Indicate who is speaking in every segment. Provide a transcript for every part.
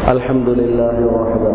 Speaker 1: الحمد لله وحده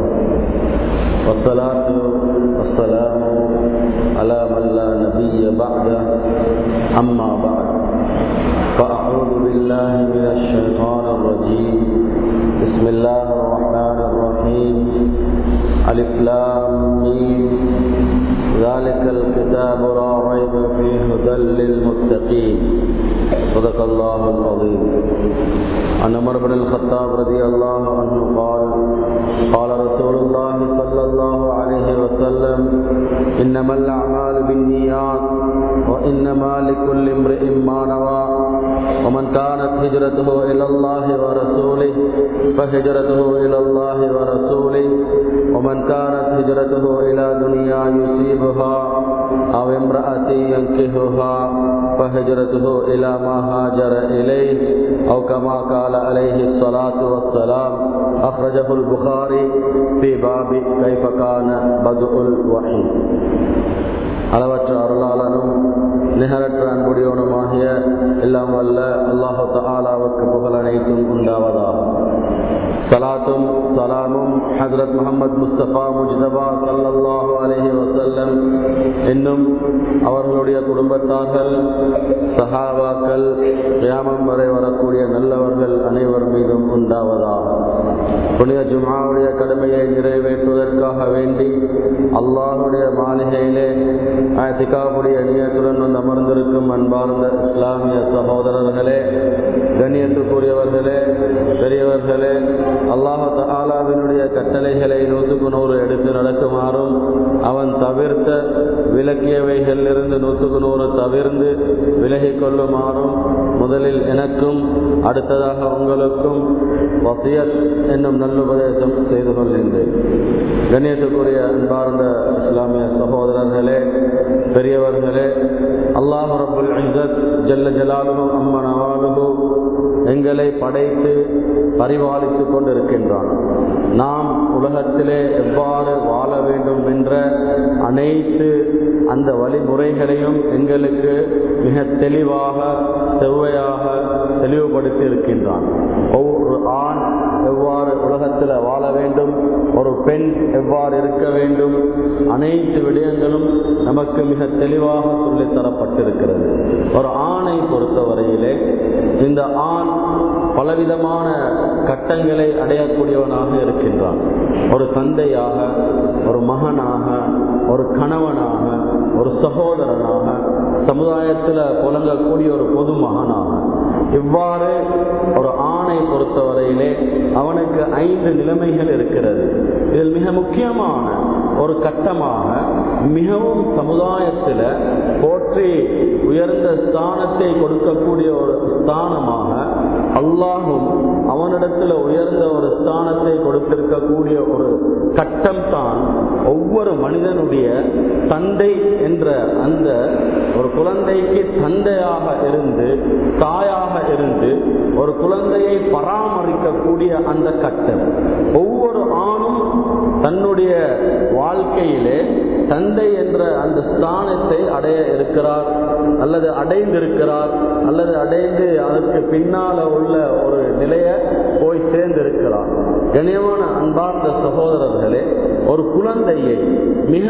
Speaker 1: والصلاة والسلام على من لا نبي بعده أما بعد فأعوذ بالله من الشيطان الرجيم بسم الله الرحمن الرحيم ألف لام ميم ذلك الكتاب لا ريب فيه هدى للمتقين صدق الله العظيم عن عمر بن الخطاب رضي الله عنه قال قال رسول الله صلى الله عليه وسلم إنما الأعمال بالنيات وإنما لكل امرئ ما نوى ومن كانت هجرته إلى الله ورسوله فهجرته إلى الله ورسوله ومن كانت هجرته إلى دنيا يصيبها أو امرأة ينكهها فهجرته إلى ما هاجر إليه أو كما قال عليه الصلاة والسلام أخرجه البخاري في باب كيف كان بدء الوحي அளவற்ற அருளாளனும் நிகரற்ற அன்புடையவனுமாகிய எல்லாம் வல்ல அல்லாஹு தாலாவுக்கு புகழ் அனைத்தும் உண்டாவதாகும் சலாத்தும் சலாமும் ஹசரத் முகமது முஸ்தபா முஜ்தபா சல்லாஹு அலஹி வசல்லம் இன்னும் அவர்களுடைய குடும்பத்தார்கள் சஹாபாக்கள் கியாமம் வரை வரக்கூடிய நல்லவர்கள் அனைவர் மீதும் உண்டாவதாகும் புனித ஜுமாவுடைய கடமையை நிறைவேற்றுவதற்காக வேண்டி அல்லாஹுடைய மாளிகையிலே திகாவுடைய நியத்துடன் வந்து அமர்ந்திருக்கும் அன்பார்ந்த இஸ்லாமிய சகோதரர்களே கண்ணியத்துக்குரியவர்களே பெரியவர்களே அல்லாஹு ஆலாவினுடைய கட்டளைகளை நூற்றுக்கு நூறு எடுத்து நடக்குமாறும் அவன் தவிர்த்த விலக்கியவைகளிலிருந்து நூற்றுக்கு நூறு தவிர்ந்து விலகிக் கொள்ளுமாறும் முதலில் எனக்கும் அடுத்ததாக உங்களுக்கும் வசியத் என்னும் நல்லுபதேசம் செய்து கொள்கின்றேன் கண்ணியத்துக்குரிய அன்பார்ந்த இஸ்லாமிய சகோதரர்களே பெரியவர்களே அல்லாஹ் ரபுல் இசத் ஜல்ல ஜலாலுகும் அம்மன் அவாலுகு எங்களை படைத்து பரிபாலித்துக் கொண்டிருக்கின்றான் நாம் உலகத்திலே எவ்வாறு வாழ வேண்டும் என்ற அனைத்து அந்த வழிமுறைகளையும் எங்களுக்கு மிக தெளிவாக செவ்வையாக தெளிவுபடுத்தி இருக்கின்றான் ஒவ்வொரு ஆண் எவ்வாறு உலகத்தில் வாழ வேண்டும் ஒரு பெண் எவ்வாறு இருக்க வேண்டும் அனைத்து விடயங்களும் நமக்கு மிக தெளிவாக சொல்லித் தரப்பட்டிருக்கிறது ஒரு ஆணை பொறுத்தவரையிலே இந்த ஆண் பலவிதமான கட்டங்களை அடையக்கூடியவனாக இருக்கின்றான் ஒரு தந்தையாக ஒரு மகனாக ஒரு கணவனாக ஒரு சகோதரனாக சமுதாயத்தில் புலங்கக்கூடிய ஒரு பொது மகனாக இவ்வாறு ஒரு ஆணை பொறுத்தவரையிலே அவனுக்கு ஐந்து நிலைமைகள் இருக்கிறது இதில் மிக முக்கியமான ஒரு கட்டமாக மிகவும் சமுதாயத்தில் போற்றி உயர்ந்த ஸ்தானத்தை கொடுக்கக்கூடிய ஒரு ஸ்தானமாக அல்லாஹும் அவனிடத்தில் உயர்ந்த ஒரு ஸ்தானத்தை கொடுத்திருக்கக்கூடிய ஒரு கட்டம் தான் ஒவ்வொரு மனிதனுடைய தந்தை என்ற அந்த ஒரு குழந்தைக்கு தந்தையாக இருந்து தாயாக இருந்து ஒரு குழந்தையை பராமரிக்கக்கூடிய அந்த கட்டம் ஒவ்வொரு ஆணும் தன்னுடைய வாழ்க்கையிலே தந்தை என்ற அந்த ஸ்தானத்தை அடைய இருக்கிறார் அல்லது அடைந்திருக்கிறார் அல்லது அடைந்து அதற்கு பின்னால உள்ள ஒரு நிலைய போய் சேர்ந்திருக்கிறார் கனியமான அன்பார்ந்த சகோதரர்களே ஒரு குழந்தையை மிக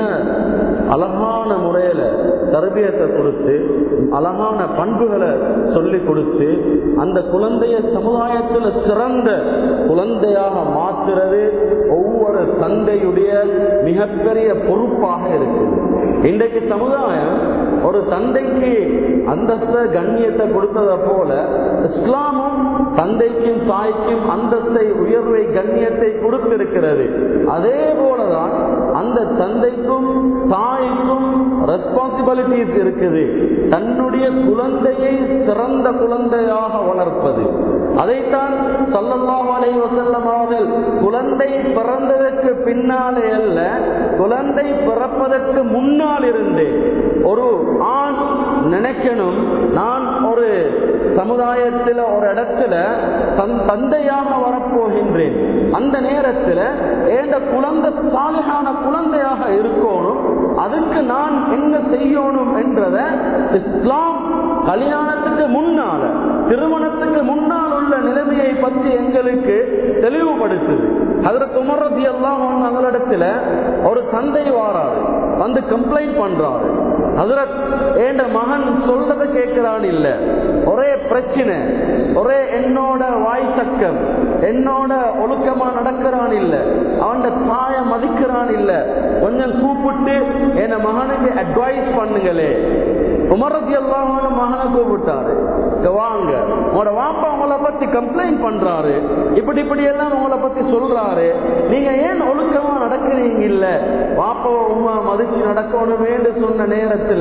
Speaker 1: அழகான முறையில தரபியத்தை கொடுத்து அழகான பண்புகளை சொல்லி கொடுத்து அந்த குழந்தைய சமுதாயத்தில் சிறந்த குழந்தையாக மாற்றுறது ஒவ்வொரு தந்தையுடைய மிகப்பெரிய பொறுப்பாக இருக்குது இன்றைக்கு சமுதாயம் ஒரு தந்தைக்கு அந்தஸ்த கண்ணியத்தை கொடுத்ததை போல இஸ்லாமும் தந்தைக்கும் தாய்க்கும் அந்தஸ்தை உயர்வை கண்ணியத்தை கொடுத்திருக்கிறது அதே போலதான் அந்த தந்தைக்கும் தாய்க்கும் ரெஸ்பான்சிபிலிட்டிஸ் இருக்குது தன்னுடைய குழந்தையை சிறந்த குழந்தையாக வளர்ப்பது அதைத்தான் சல்லல்லாஹு அலைஹி வஸல்லம் அவர்கள் குழந்தை பிறந்ததற்கு பின்னாலே அல்ல குழந்தை பிறப்பதற்கு முன்னால் இருந்தே ஒரு ஆண் நினைக்கணும் நான் ஒரு சமுதாயத்தில் ஒரு இடத்துல தன் தந்தையாக வரப்போகின்றேன் அந்த நேரத்தில் ஏண்ட குழந்தை சாலையான குழந்தையாக இருக்கணும் அதுக்கு நான் என்ன செய்யணும் என்றத இஸ்லாம் கல்யாணத்துக்கு முன்னால திருமணத்துக்கு முன்னால் உள்ள நிலைமையை பற்றி எங்களுக்கு தெளிவுபடுத்துது அதற்கு உமரதி எல்லாம் அவங்களிடத்துல ஒரு தந்தை வாராரு வந்து கம்ப்ளைண்ட் பண்றாரு ஹசரத் ஏண்ட மகன் சொல்றத கேட்கிறான் இல்ல ஒரே பிரச்சனை ஒரே என்னோட வாய் தக்கம் என்னோட ஒழுக்கமா நடக்கிறான் இல்ல அவன் தாய மதிக்கிறான் இல்ல கொஞ்சம் கூப்பிட்டு என் மகனுக்கு அட்வைஸ் பண்ணுங்களே உமரத்தி எல்லாம் மகனை கூப்பிட்டாரு இங்க வாங்க உங்களோட வாப்பா உங்களை பத்தி கம்ப்ளைண்ட் பண்றாரு இப்படி இப்படி எல்லாம் உங்களை பத்தி சொல்றாரு நீங்க ஏன் ஒழுக்கமா நடக்கிறீங்க இல்ல வாப்பாவை உமா மதிச்சு நடக்கணுமேன்னு சொன்ன நேரத்துல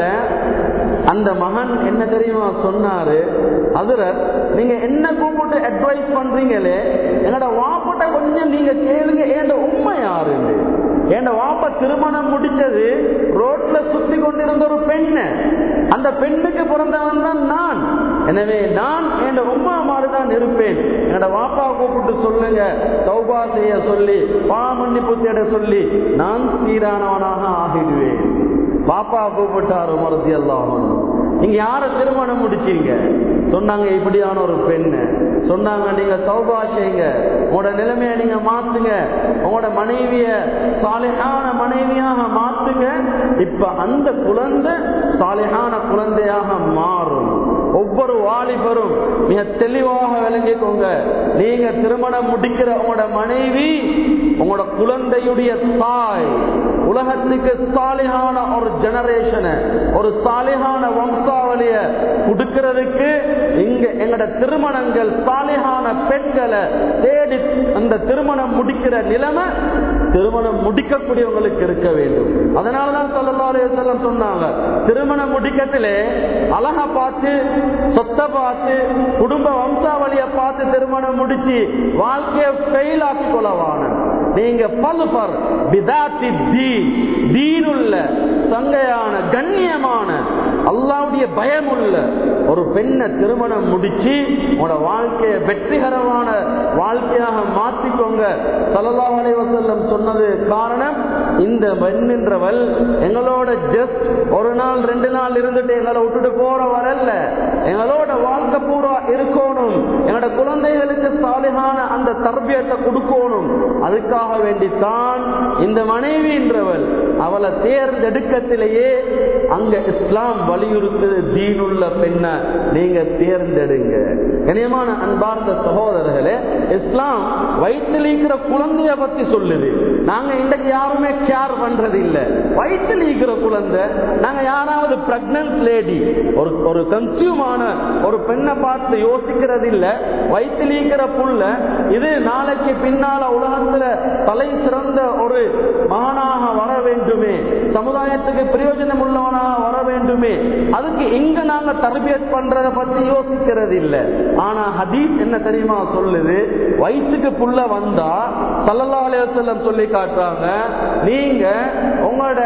Speaker 1: அந்த மகன் என்ன தெரியுமா சொன்னாரு அதுல நீங்க என்ன கூப்பிட்டு அட்வைஸ் பண்றீங்களே என்னோட வாப்பட்ட கொஞ்சம் நீங்க கேளுங்க ஏண்ட உண்மை யாருன்னு என் வாப்பா திருமணம் முடிச்சது ரோட்ல சுத்தி கொண்டிருந்த ஒரு பெண்ணு அந்த பெண்ணுக்கு பிறந்தவன் தான் நான் எனவே நான் என் உமா மாதிரிதான் இருப்பேன் என்னோட வாப்பா கூப்பிட்டு சொல்லுங்க சௌபா செய்ய சொல்லி பாமன்னிப்பு தேட சொல்லி நான் சீரானவனாக ஆகிடுவேன் பாப்பா கூப்பிட்டார் உமரத்தி எல்லாம் நீங்க யார திருமணம் முடிச்சீங்க சொன்னாங்க இப்படியான ஒரு பெண்ணு சொன்னாங்க நீங்க சௌபா செய்யுங்க உங்களோட நிலைமைய நீங்க மாத்துங்க உங்களோட மனைவிய சாலையான மனைவியாக மாத்துங்க இப்ப அந்த குழந்தை சாலையான குழந்தையாக மாறும் ஒவ்வொரு வாலிபரும் மிக தெளிவாக விளங்கிக்கோங்க நீங்க திருமணம் முடிக்கிற உங்களோட மனைவி உங்களோட குழந்தையுடைய தாய் உலகத்துக்கு சாலிகான ஒரு ஜெனரேஷனை ஒரு சாலிகான வம்சாவளிய கொடுக்கிறதுக்கு இங்க எங்கட திருமணங்கள் சாலிகான பெண்களை தேடி அந்த திருமணம் முடிக்கிற நிலைமை திருமணம் முடிக்கக்கூடியவங்களுக்கு இருக்க வேண்டும் அதனாலதான் சொல்லலாம் சொன்னாங்க திருமணம் முடிக்கத்திலே அழக பார்த்து சொத்தை பார்த்து குடும்ப வம்சாவளியை பார்த்து திருமணம் முடிச்சு வாழ்க்கையை ஃபெயில் ஆக்கி கொள்ளவான நீங்க பல்பர் பிதாத்தி தீன் தீனுள்ள சங்கையான கண்ணியமான அல்லாவுடைய பயமுள்ள ஒரு பெண்ணை திருமணம் முடிச்சு உங்களோட வாழ்க்கையை வெற்றிகரமான வாழ்க்கையாக மாற்றிக்கோங்க சல்லா அலைவசல்லம் சொன்னது காரணம் இந்த பெண்ணின்றவள் எங்களோட ஜஸ்ட் ஒரு நாள் ரெண்டு நாள் இருந்துட்டு எங்களை விட்டுட்டு போற வரல எங்களோட வாழ்க்கை பூரா இருக்கணும் எங்களோட குழந்தைகளுக்கு சாலிகான அந்த தர்பியத்தை கொடுக்கணும் அதுக்காக வேண்டித்தான் இந்த மனைவின்றவள் அவளை தேர்ந்தெடுக்கத்திலேயே அங்க இஸ்லாம் வலியுறுத்தது தீனுள்ள பெண்ணை நீங்க தேர்ந்தெடுங்க கனியமான அன்பார்ந்த சகோதரர்களே இஸ்லாம் வயிற்றில் இருக்கிற குழந்தைய பத்தி சொல்லுது நாங்க இன்றைக்கு யாருமே கேர் பண்றது இல்ல வயிற்றில் இருக்கிற குழந்தை நாங்க யாராவது பிரெக்னன்ட் லேடி ஒரு ஒரு கன்சியூமான ஒரு பெண்ணை பார்த்து யோசிக்கிறது இல்ல வயிற்றில் இருக்கிற புள்ள இது நாளைக்கு பின்னால உலகத்துல தலை சிறந்த ஒரு மகனாக வர வேண்டுமே சமுதாயத்துக்கு பிரயோஜனம் உள்ளவனாக வர வேண்டுமே அதுக்கு இங்க நாங்க தர்பியத் பண்றத பத்தி யோசிக்கிறது இல்ல ஆனா ஹதீஸ் என்ன தெரியுமா சொல்லுது வயிற்றுக்கு புள்ள வந்தா சல்லல்லா அலையம் சொல்லி காட்டுறாங்க நீங்க உங்களோட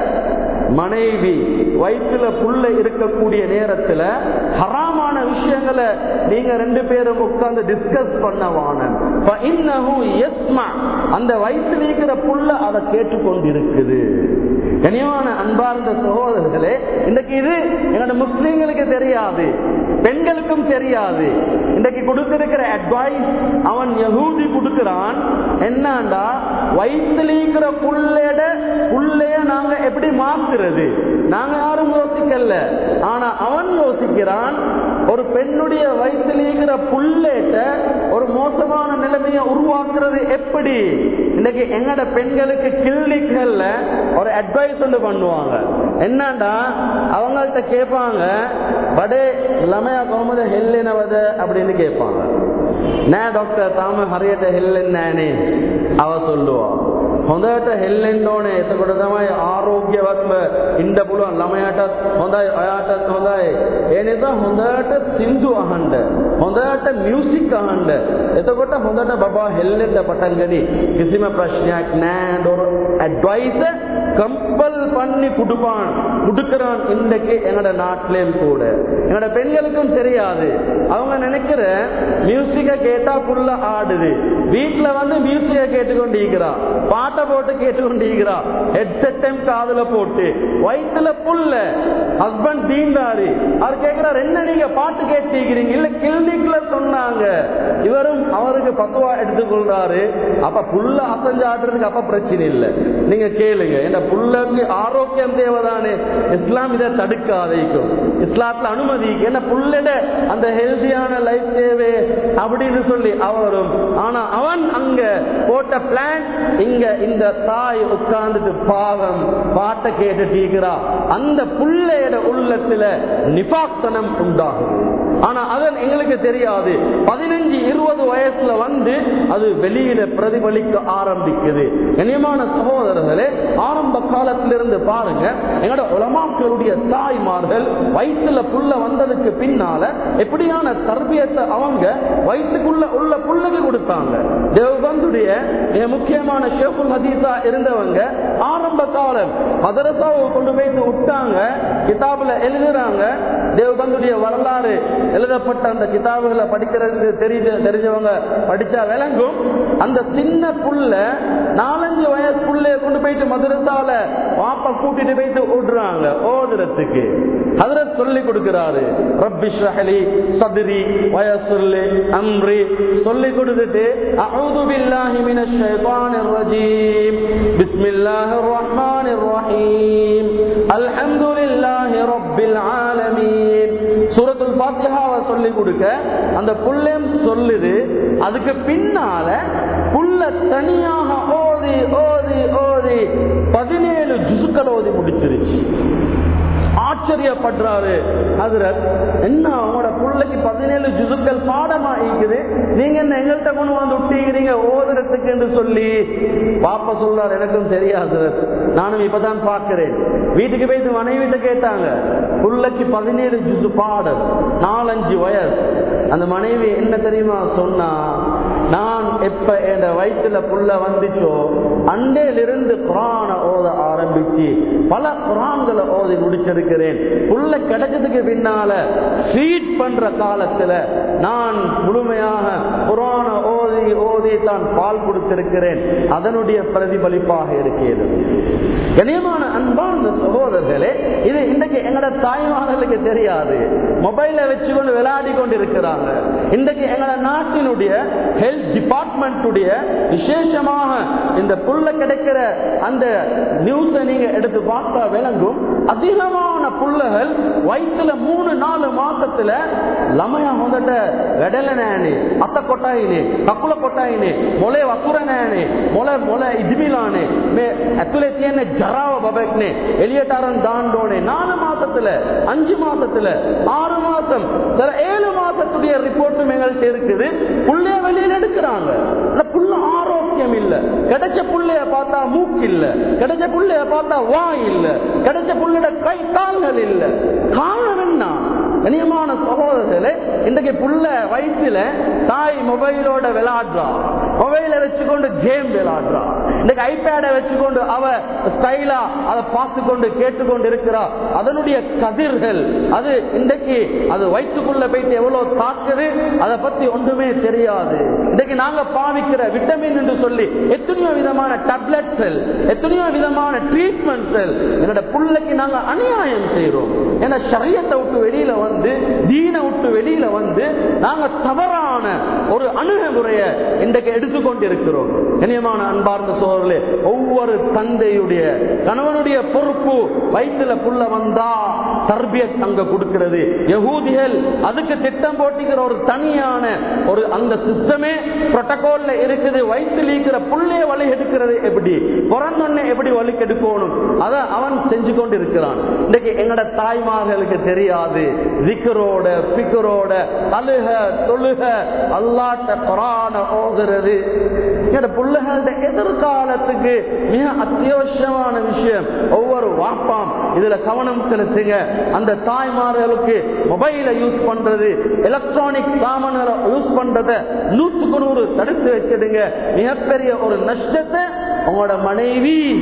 Speaker 1: மனைவி வயிற்றுல புள்ள இருக்கக்கூடிய நேரத்துல ஹராமான விஷயங்களை நீங்க ரெண்டு பேரும் உட்கார்ந்து டிஸ்கஸ் பண்ணவான அந்த வயிற்றுல இருக்கிற புள்ள அதை கேட்டுக்கொண்டிருக்குது கனியமான அன்பார்ந்த சகோதரர்களே இன்றைக்கு இது என்னோட முஸ்லீம்களுக்கு தெரியாது பெண்களுக்கும் தெரியாது இன்றைக்கு கொடுத்திருக்கிற அட்வைஸ் அவன் யகூதி கொடுக்கிறான் என்னண்டா வயிற்றுல புள்ளட புள்ளைய நாங்க எப்படி மாத்துறது நாங்க யாரும் யோசிக்கல ஆனா அவன் யோசிக்கிறான் ஒரு பெண்ணுடைய வயிற்றில் இருக்கிற புள்ளேட்ட ஒரு மோசமான நிலைமையை உருவாக்குறது எப்படி இன்னைக்கு எங்கட பெண்களுக்கு கிளினிக்கல்ல ஒரு அட்வைஸ் ஒன்று பண்ணுவாங்க என்னண்டா அவங்கள்ட்ட கேட்பாங்க படே லமையா கோமத ஹெல்லினவத அப்படின்னு கேட்பாங்க நே டாக்டர் தாம ஹரியட்ட ஹெல்லென்னானே அவ சொல்லுவா හොඳට හෙල්ලෙන්න ඕනේ එතකොට තමයි ආරෝග්‍යවත්ව ඉන්න පුළුවන් ළමයාටත් හොඳයි ඔයාටත් හොඳයි ඒ නිසා හොඳට සින්දු අහන්න හොඳට මියුසික් අහන්න එතකොට හොඳට බබා හෙල්ලෙන්න පටන් ගනි කිසිම ප්‍රශ්නයක් නෑ ඩොර ඇඩ්වයිස් கம்பல் பண்ணி குடுப்பான் குடுக்கிறான் இன்றைக்கு எங்கட நாட்டிலேயும் கூட எங்கட பெண்களுக்கும் தெரியாது அவங்க நினைக்கிற மியூசிக்க கேட்டா புள்ள ஆடுது வீட்டுல வந்து மியூசிக்க கேட்டுக்கொண்டு இருக்கிறா பாட்டை போட்டு கேட்டுக்கொண்டு இருக்கிறா ஹெட்செட்டையும் காதுல போட்டு வயிற்றுல புல்ல ஹஸ்பண்ட் தீண்டாரு அவர் கேட்கிறார் என்ன நீங்க பாட்டு கேட்டிருக்கிறீங்க இல்ல கிளினிக்ல சொன்னாங்க இவரும் அவருக்கு பக்குவா எடுத்துக்கொள்றாரு அப்ப புல்ல அசைஞ்சு ஆடுறதுக்கு அப்ப பிரச்சனை இல்லை நீங்க கேளுங்க என்ன புல்லக்கு ஆரோக்கியம் தேவைதானே இஸ்லாம் இதை தடுக்காதைக்கும் இஸ்லாத்துல அனுமதி என்ன புல்லட அந்த ஹெல்தியான லைஃப் தேவை அப்படின்னு சொல்லி அவரும் ஆனா அவன் அங்க போட்ட பிளான் இங்க இந்த தாய் உட்கார்ந்துட்டு பாவம் பாட்டை கேட்டு டீக்கிறா அந்த புள்ளையோட உள்ளத்துல நிபாக்தனம் உண்டாகும் ஆனா அதன் எங்களுக்கு தெரியாது பதினஞ்சு இருபது வயசுல வந்து அது வெளியில பிரதிபலிக்க ஆரம்பிக்குது கண்ணியமான சகோதரர்களே ஆரம்ப காலத்திலிருந்து பாருங்க எங்களோட உலமாக்களுடைய தாய்மார்கள் வயிற்றுல புள்ள வந்ததுக்கு பின்னால எப்படியான தர்பியத்தை அவங்க வயிற்றுக்குள்ள உள்ள புள்ளைக்கு கொடுத்தாங்க தேவபந்துடைய மிக முக்கியமான ஷேகுல் ஹதீஸா இருந்தவங்க ஆரம்ப காலம் மதரசாவை கொண்டு போயிட்டு விட்டாங்க கிதாபுல எழுதுறாங்க தேவபந்துடைய வரலாறு எழுதப்பட்ட அந்த கிதாபுகளை படிக்கிறதுக்கு தெரிஞ்ச தெரிஞ்சவங்க படிச்சா விளங்கும் அந்த சின்ன புள்ள நாலஞ்சு வயசு புள்ளைய கொண்டு போயிட்டு மதுரத்தால வாப்பா கூட்டிட்டு போயிட்டு ஓடுறாங்க ஓதுறதுக்கு அதுல சொல்லி கொடுக்கிறாரு ரப்பி ஷ்ரஹலி சதுரி வயசுல்லி அம்ரி சொல்லி கொடுத்துட்டு அஊது பில்லாஹி மினஷ் ஷைத்தானிர் ரஜீம் பிஸ்மில்லாஹிர் ரஹ்மானிர் ரஹீம் அல்ஹம்துலில்லாஹி ரப்பில் ஆலமீன் சூரத்துல் ஃபாத்திஹாவை சொல்லி கொடுக்க அந்த புள்ளையும் சொல்லுது அதுக்கு பின்னால புள்ள தனியாக ஓதி ஓதி ஓதி பதினேழு ஜுசுக்கள் ஓதி முடிச்சிருச்சு ஆச்சரியப்படுறாரு ஹசரத் என்ன அவங்களோட பிள்ளைக்கு பதினேழு ஜுசுக்கள் பாடமா இருக்குது நீங்க என்ன எங்கள்கிட்ட கொண்டு வந்து விட்டீங்கிறீங்க ஓதுறதுக்கு என்று சொல்லி பாப்பா சொல்றாரு எனக்கும் தெரியாது ஹசரத் நானும் இப்பதான் பார்க்கிறேன் வீட்டுக்கு போயிட்டு மனைவிட்ட கேட்டாங்க பிள்ளைக்கு பதினேழு ஜுசு பாடல் நாலஞ்சு வயசு அந்த மனைவி என்ன தெரியுமா சொன்னா நான் எப்ப என் வயிற்றுல புள்ள வந்துச்சோ அண்டையிலிருந்து குரான ஓத ஆரம்பிச்சு பல குரான்களை ஓதி முடிச்சிருக்கிறேன் புள்ள கிடைச்சதுக்கு பின்னால ஃபீட் பண்ற காலத்துல நான் முழுமையாக குரான ஓதி ஓதி தான் பால் கொடுத்திருக்கிறேன் அதனுடைய பிரதிபலிப்பாக இருக்கிறது கனியமான அன்பான சகோதரர்களே இது இன்றைக்கு எங்கட தாய்மார்களுக்கு தெரியாது மொபைல வச்சுக்கொண்டு விளையாடி கொண்டு இருக்கிறாங்க இன்றைக்கு எங்கட நாட்டினுடைய ஹெல்த் டிபார்ட்மெண்ட்டுடைய விசேஷமாக இந்த புள்ள கிடைக்கிற அந்த நியூஸை நீங்க எடுத்து பார்த்தா விளங்கும் அதிகமான புள்ளகள் வயிற்றுல மூணு நாலு மாசத்துல லமையா வந்துட்ட வெடலனேனே அத்த கொட்டாயினே கக்குல கொட்டாயினே ಮೊಳೆ ವಕುರನೇನೆ ಮೊಳೆ ಮೊಳೆ ಇದ್ಮಿಲಾನೆ ಮೇ ಅತುಲೆ ತಿಯನೆ ಜರಾವ ಬಬೆಕ್ನೆ ಎಲಿಯಟಾರನ್ தாண்டோனே நாலு மாசத்துல அஞ்சு மாசத்துல ஆறு மாசம் சில ஏழு மாசத்துடைய ரிப்போர்ட்டும் எங்கள்கிட்ட இருக்குது புள்ளைய வெளியில எடுக்கிறாங்க ஆனா புள்ள ஆரோக்கியம் இல்ல கிடைச்ச புள்ளைய பார்த்தா மூக்கு இல்ல கிடைச்ச புள்ளைய பார்த்தா வாய் இல்ல கிடைச்ச புள்ளையோட கை கால்கள் இல்ல காரணம் என்ன கனியமான சகோதரர்களே இன்றைக்கு புள்ள வயிற்றுல தாய் மொபைலோட விளையாடுறா மொபைல வச்சுக்கொண்டு கேம் விளையாடுறா இன்னைக்கு ஐபேடை வச்சுக்கொண்டு அவ ஸ்டைலா அதை பார்த்து கொண்டு கேட்டுக்கொண்டு இருக்கிறா அதனுடைய கதிர்கள் அது இன்றைக்கு அது வயிற்றுக்குள்ள போயிட்டு எவ்வளவு தாக்குது அதை பத்தி ஒன்றுமே தெரியாது இன்றைக்கு நாங்க பாவிக்கிற விட்டமின் என்று சொல்லி எத்தனையோ விதமான டேப்லெட்கள் எத்தனையோ விதமான ட்ரீட்மெண்ட்கள் என்னோட புள்ளைக்கு நாங்க அநியாயம் செய்யறோம் ஏன்னா சரியத்தை விட்டு வெளியில வந்து தீனை விட்டு வெளியில வந்து நாங்க தவறான ஒரு அணுகுமுறையை இன்றைக்கு எடுத்துக்கொண்டு இருக்கிறோம் கண்ணியமான அன்பார்ந்த சோழர்களே ஒவ்வொரு தந்தையுடைய கணவனுடைய பொறுப்பு வயிற்றுல புள்ள வந்தா தர்பியத் அங்க கொடுக்கிறது யகூதிகள் அதுக்கு திட்டம் போட்டிக்கிற ஒரு தனியான ஒரு அந்த சிஸ்டமே புரோட்டோகால்ல இருக்குது வயிற்றில் இருக்கிற புள்ளைய வழி எடுக்கிறது எப்படி பிறந்தொன்னே எப்படி வழி எடுக்கணும் அதை அவன் செஞ்சு கொண்டு இருக்கிறான் இன்னைக்கு எங்கட தாய்மார்களுக்கு தெரியாது விக்கரோட பிக்கரோட அழுக தொழுக அல்லாட்ட குரான ஓதுறது எங்கட பிள்ளைகளோட எதிர்காலத்துக்கு மிக அத்தியாவசியமான விஷயம் ஒவ்வொரு வாப்பாம் இதுல கவனம் செலுத்துங்க அந்த தாய்மார்களுக்கு மொபைலை யூஸ் பண்றது எலக்ட்ரானிக் சாமான்களை யூஸ் பண்றத நூற்றுக்கு நூறு தடுத்து வச்சிடுங்க மிகப்பெரிய ஒரு நஷ்டத்தை உங்களோட மனைவி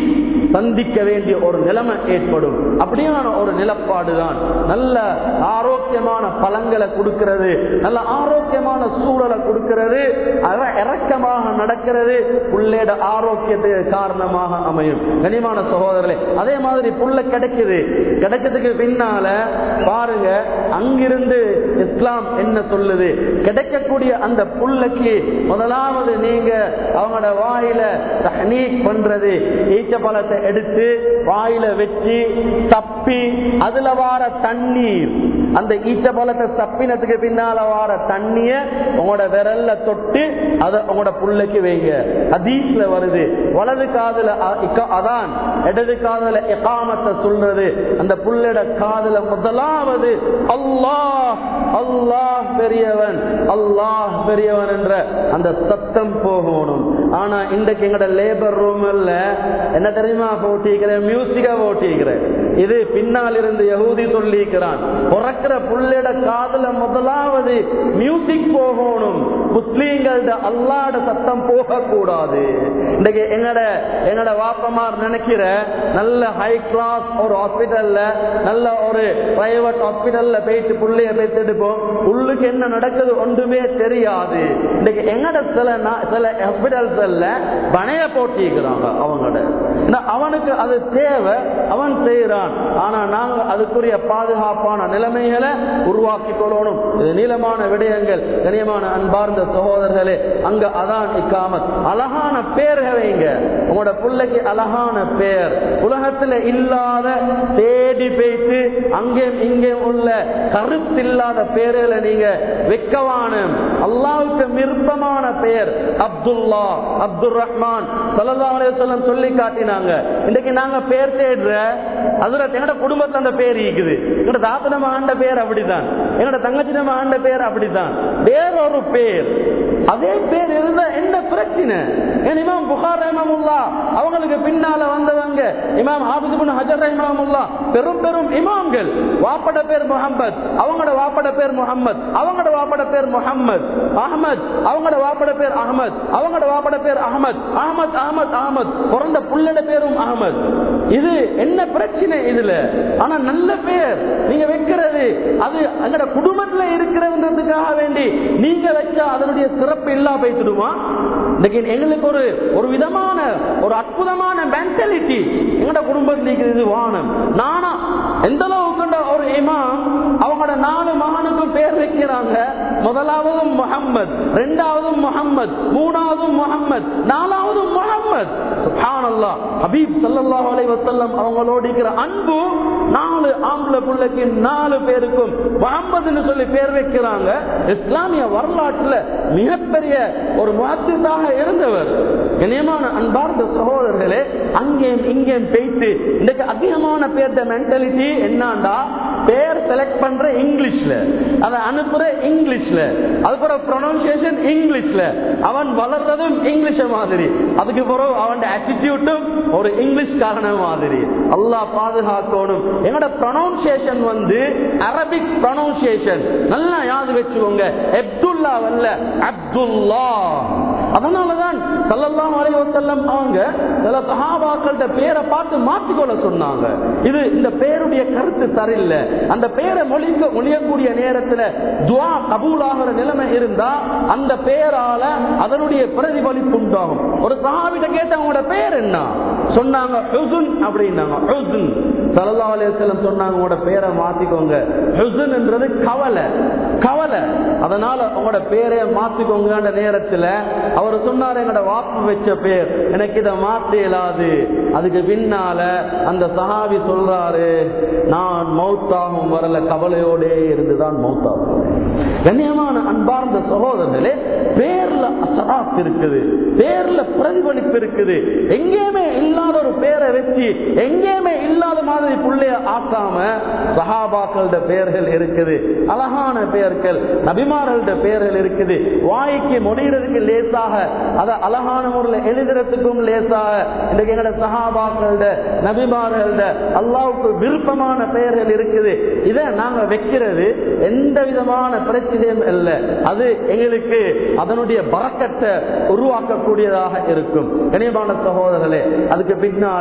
Speaker 1: சந்திக்க வேண்டிய ஒரு நிலைமை ஏற்படும் அப்படியான ஒரு நிலப்பாடு தான் நல்ல ஆரோக்கியமான பழங்களை கொடுக்கிறது நல்ல ஆரோக்கியமான சூழலை கொடுக்கிறது அத- இறக்கமாக நடக்கிறது புள்ளேட ஆரோக்கியத்துக்கு காரணமாக அமையும் கனிமான சகோதரர்களே அதே மாதிரி புள்ள கிடைக்குது கிடைச்சதுக்கு பின்னால பாருங்க அங்கிருந்து இஸ்லாம் என்ன சொல்லுது கிடைக்கக்கூடிய அந்த புல்லுக்கு முதலாவது நீங்க அவங்களோட வாயில தஹ்னீக் பண்றது ஈச்ச பழத்தை எடுத்து வாயில வச்சு தப்பி அதுல வார தண்ணீர் அந்த ஈச்ச பழத்தை தப்பினதுக்கு பின்னால வார தண்ணிய உங்களோட விரல்ல தொட்டு அதை உங்களோட புல்லைக்கு வைங்க அதீஸ்ல வருது வலது காதுல அ- இக்க- அதான் இடது காதுல எகாமத்தை சொல்றது அந்த புல்லட காதுல முதலாவது அல்லாஹ் அல்லாஹ் பெரியவன் அல்லாஹ் பெரியவன் என்ற அந்த சத்தம் போகணும் ஆனா இன்றைக்கு எங்கட லேபர் ரூம்ல என்ன தெரியுமா போட்டிக்கிறேன் மியூசிக்கா போட்டிக்கிறேன் இது பின்னால் இருந்து யகூதி சொல்லிக்கிறான் பிறக்கிற புள்ளட காதுல முதலாவது மியூசிக் போகணும் முஸ்லீம்களோட அல்லாட சத்தம் போகக்கூடாது இன்னைக்கு எங்கட எங்கட வாப்பமார் நினைக்கிற நல்ல ஹை கிளாஸ் ஒரு ஹாஸ்பிட்டல்ல நல்ல ஒரு பிரைவேட் ஹாஸ்பிட்டல்ல போயிட்டு புள்ளைய போயிட்டு எடுப்போம் உள்ளுக்கு என்ன நடக்குது ஒன்றுமே தெரியாது இன்னைக்கு எங்கட சில நா- சில ஹாஸ்பிட்டல்ஸ்ல பணைய போட்டிக்கிறாங்க அவங்களோட இந்த அவனுக்கு அது தேவை அவன் செய்யறான் ஆனா நாங்க அதுக்குரிய பாதுகாப்பான நிலைமைகளை உருவாக்கி கொள்ளணும் இது நீளமான விடயங்கள் கனியமான அன்பார்ந்த சகோதரர்களே அங்க அதான் இக்காமத் அழகான பேர்கள் வைங்க உங்களோட பிள்ளைக்கு அழகான பேர் உலகத்துல இல்லாத தேடி பேய்த்து அங்கேயும் இங்கேயும் உள்ள கருத்தில்லாத பேர்களை நீங்க வைக்கவான அல்லாவுக்கு விருப்பமான பெயர் அப்துல்லா அப்துல் ரஹ்மான் சல்லல்லாஹு அலைஹி வஸல்லம் சொல்லி காட்டினாங்க இன்னைக்கு நாங்க பேர் தேடுற அதுல எங்கட குடும்பத்துல அந்த பேர் இருக்குது எங்கட தாத்த நம்ம ஆண்ட பேர் அப்படிதான் எங்கட தங்கச்சி நம்ம ஆண்ட பேர் அப்படிதான் வேறொரு பேர் அதே பேர் இருந்தா என்ன பிரச்சனை ஏன் இமாம் புகார் ரஹ்மமுல்லா அவங்களுக்கு பின்னால வந்தவங்க இமாம் ஹாபிஸ் இப்னு ஹஜர் ரஹ்மமுல்லா பெரும் பெரும் இமாம்கள் வாப்பட பேர் முஹம்மத் அவங்களோட வாப்பட பேர் முஹம்மத் அவங்களோட வாப்பட பேர் முஹம்மத் அஹமத் அவங்களோட வாப்பட பேர் அஹமத் அவங்களோட வாப்பட பேர் அஹமத் அஹமத் அஹமத் அஹமத் பிறந்த புள்ளட பேரும் அஹமத் இது என்ன பிரச்சனை இதுல ஆனா நல்ல பேர் நீங்க வைக்கிறது அது எங்கட குடும்பத்துல இருக்கிறதுன்றதுக்காக வேண்டி நீங்க வச்சா அதனுடைய சிறப்பு இல்லா போய்த்துடுமா இன்னைக்கு எங்களுக்கு ஒரு ஒரு விதமான ஒரு அற்புதமான மென்டாலிட்டி எங்கட குடும்பத்தில் இது வானம் நானா எந்த அளவுக்கு ஒரு இமாம் அவங்களோட நாலு மகனுக்கும் பேர் வைக்கிறாங்க முதலாவது முகம்மது ரெண்டாவது முகம்மது மூணாவது முகம்மது நாலாவது முகம்மது சுப்ஹானல்லாஹ் ஹபீப் ஸல்லல்லாஹு அலைஹி வஸல்லம் அவங்களோட இருக்கிற அன்பு நாலு ஆம்பளை பிள்ளைக்கு நாலு பேருக்கும் முகம்மதுன்னு சொல்லி பேர் வைக்கிறாங்க இஸ்லாமிய வரலாற்றுல மிகப்பெரிய ஒரு முகத்தாக இருந்தவர் கண்ணியமான அன்பார்ந்த சகோதரர்களே அங்கேயும் இங்கேயும் பேய்த்து இன்னைக்கு அதிகமான பேர்த்த மென்டாலிட்டி என்னண்டா பேர் செலக்ட் பண்ற இங்கிலீஷ்ல அதை அனுப்புற இங்கிலீஷ்ல அதுக்கப்புறம் ப்ரொனன்சியேஷன் இங்கிலீஷ்ல அவன் வளர்றதும் இங்கிலீஷ மாதிரி அதுக்கு பிறகு அவன் ஆட்டிடியூட்டும் ஒரு இங்கிலீஷ் காரண மாதிரி அல்லாஹ் பாதுகாக்கணும் என்னோட ப்ரொனன்சியேஷன் வந்து அரபிக் ப்ரொனன்சியேஷன் நல்லா யாது வச்சுக்கோங்க அப்துல்லா வல்ல அப்துல்லா அதனாலதான் சல்லல்லாஹு அலைஹி வஸல்லம் அவங்க சில சஹாபாக்கள்ட்ட பேரை பார்த்து மாத்திக்கொள்ள சொன்னாங்க இது இந்த பேருடைய கருத்து சரியில்லை அந்த பேரை மொழிக்க மொழியக்கூடிய நேரத்துல துவா கபூலாகிற நிலைமை இருந்தா அந்த பேரால அதனுடைய பிரதிபலிப்பு உண்டாகும் ஒரு சஹாபிட்ட கேட்ட அவங்களோட பேர் என்ன சொன்னாங்க ஹுசுன் அப்படின்னாங்க ஹுசுன் சல்லல்லாஹு அலைஹி வஸல்லம் சொன்னாங்க உங்களோட பேரை மாத்திக்கோங்க ஹுசுன் என்றது கவலை கவலை அதனால உங்களோட பேரை மாத்திக்கோங்க நேரத்துல அவர் சொன்னார் எங்களோட வாப்பு வச்ச பேர் எனக்கு இதை மாத்த இயலாது அதுக்கு பின்னால அந்த சஹாபி சொல்றாரு நான் மௌத்தாகும் வரல கவலையோடே இருந்துதான் மௌத்தாகும் கண்ணியமான அன்பார்ந்த சகோதரர்களே பேர்ல அசராத் இருக்குது பேர்ல பிரதிபலிப்பு இருக்குது எங்கேயுமே இல்லாத ஒரு பேரை வச்சு எங்கேயுமே இல்லாத மாதிரி புள்ளைய ஆக்காம சஹாபாக்களோட பெயர்கள் இருக்குது அழகான பெயர்கள் நபிமார்களோட பெயர்கள் இருக்குது வாய்க்கு முடிகிறதுக்கு லேசாக அத அழகான முறையில் எழுதுறதுக்கும் லேசாக இன்றைக்கு எங்களோட சஹாபாக்களோட நபிமார்களோட அல்லாவுக்கு விருப்பமான பெயர்கள் இருக்குது இதை நாங்க வைக்கிறது எந்த விதமான பிரச்சனையும் இல்லை அது எங்களுக்கு அதனுடைய பறக்கத்தை உருவாக்கக்கூடியதாக இருக்கும் கனியமான சகோதரர்களே அதுக்கு பின்னால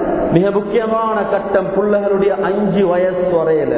Speaker 1: மிக முக்கியமான கட்டம் பிள்ளைகளுடைய அஞ்சு வயசு வரையில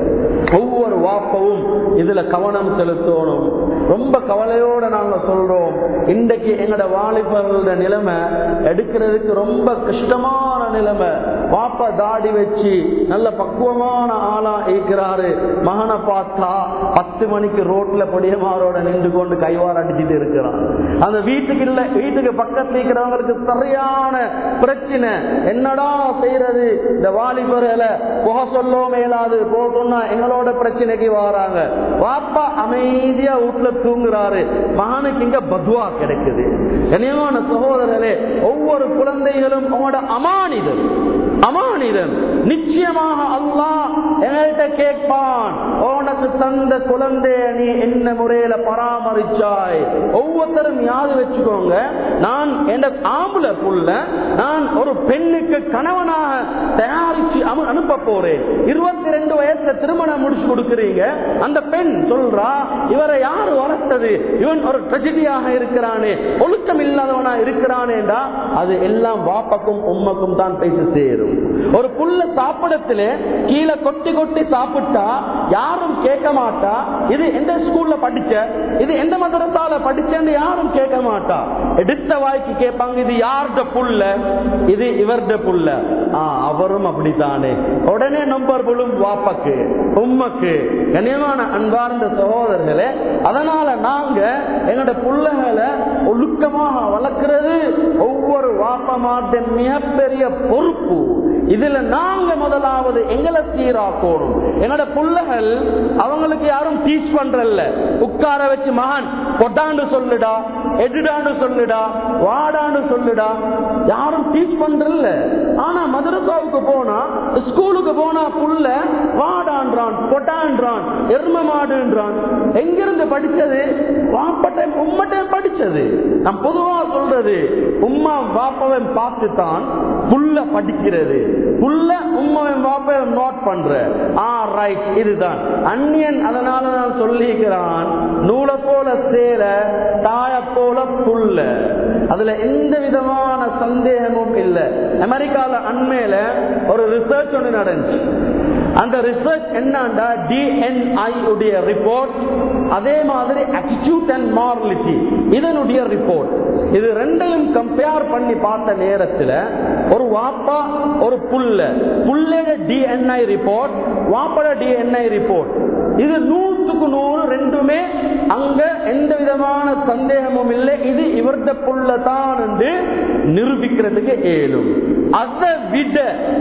Speaker 1: ஒவ்வொரு வாப்பவும் இதுல கவனம் செலுத்தணும் ரொம்ப கவலையோட நாங்க சொல்றோம் இன்றைக்கு எங்கட வாலிபர்களோட நிலைமை எடுக்கிறதுக்கு ரொம்ப கஷ்டமான நிலைமை வாப்பா தாடி வச்சு நல்ல பக்குவமான ஆளா இருக்கிறாரு மகனை பார்த்தா பத்து மணிக்கு ரோட்ல பொடியமாரோட நின்று கொண்டு கைவார அடிச்சுட்டு இருக்கிறான் அந்த வீட்டுக்கு இல்ல வீட்டுக்கு பக்கத்துல இருக்கிறவங்களுக்கு சரியான பிரச்சனை என்னடா செய்யறது இந்த வாலிபர்களை புக சொல்லோ மேலாது போக சொன்னா எங்களோட பிரச்சனைக்கு வராங்க வாப்பா அமைதியா வீட்டுல தூங்குறாரு மகனுக்கு இங்க பத்வா கிடைக்குது கனியமான சகோதரர்களே ஒவ்வொரு குழந்தைகளும் உங்களோட அமானிதம் அமானிதம் நிச்சயமாக அல்லாஹ் எங்கள்கிட்ட கேட்பான் உனக்கு தந்த குழந்தைய நீ என்ன முறையில பராமரிச்சாய் ஒவ்வொருத்தரும் யாது வச்சுக்கோங்க நான் என் ஆம்புல புள்ள நான் ஒரு பெண்ணுக்கு கணவனாக தயாரிச்சு அனு- அனுப்ப போறேன் இருபத்தி ரெண்டு வயசுல திருமணம் முடிச்சு கொடுக்குறீங்க அந்த பெண் சொல்றா இவரை யாரு வளர்த்தது இவன் ஒரு ட்ரெஜடியாக இருக்கிறானே ஒழுக்கம் இல்லாதவனா இருக்கிறானேடா அது எல்லாம் வாப்பக்கும் உம்மக்கும் தான் பேசி சேரும் ஒரு புல்ல சாப்பிடத்துல கீழே கொட்டி கொட்டி சாப்பிட்டா யாரும் கேட்க மாட்டா இது எந்த ஸ்கூல்ல படிச்ச இது எந்த மதரசால படிச்சேன்னு யாரும் கேட்க மாட்டா எடுத்த வாய்க்கு கேட்பாங்க இது யார்ட புல்ல இது இவர்ட புல்ல ஆ, அவரும் அப்படித்தானே உடனே நம்பர் புல்லும் வாப்பக்கு உம்மக்கு கனியமான அன்பார்ந்த சகோதரர்களே அதனால நாங்க எங்களோட புள்ளைகளை ஒழுக்கமாக வளர்க்கிறது ஒவ்வொரு வாப்பமாட்டின் மிகப்பெரிய பொறுப்பு இதுல நாங்க முதலாவது எங்களை சீராக்கணும் என்னோட புள்ளைகள் அவங்களுக்கு யாரும் டீச் பண்றல்ல உட்கார வச்சு மகன் கொட்டாண்டு சொல்லுடா எடுடாண்டு சொல்லுடா வாடாண்டு சொல்லுடா யாரும் டீச் பண்றல்ல ஆனா மதரசாவுக்கு போனா ஸ்கூலுக்கு போனா புள்ள வாடான்றான் கொட்டான்றான் எரும மாடுன்றான் எங்கிருந்து படிச்சது வாப்பட்டையும் உம்மட்டையும் படிச்சது நான் பொதுவா சொல்றது உம்மா வாப்பவன் பார்த்து தான் புள்ள படிக்கிறது புள்ள உம்மாவன் வாப்பவன் நோட் பண்ற ஆ ரைட் இதுதான் அந்நியன் அதனால நான் சொல்லிக்கிறான் நூலை போல சேர தாய போல புல்ல அதுல எந்த விதமான சந்தேகமும் இல்லை அமெரிக்கால அண்மையில ஒரு ரிசர்ச் ஒன்று நடந்துச்சு அந்த ரிசர்ச் என்னண்டா டிஎன்ஐ உடைய ரிப்போர்ட் அதே மாதிரி attitude அண்ட் மாரலிட்டி இதனுடைய ரிப்போர்ட் இது ரெண்டையும் கம்பேர் பண்ணி பார்த்த நேரத்துல ஒரு வாப்பா ஒரு புல்ல புள்ளையோட டிஎன்ஐ ரிப்போர்ட் வாப்பட டிஎன்ஐ ரிப்போர்ட் இது நூற்றுக்கு நூறு ரெண்டுமே அங்க எந்த விதமான சந்தேகமும் இல்லை இது இவர்த புள்ள தான் என்று நிரூபிக்கிறதுக்கு ஏழும் அதை விட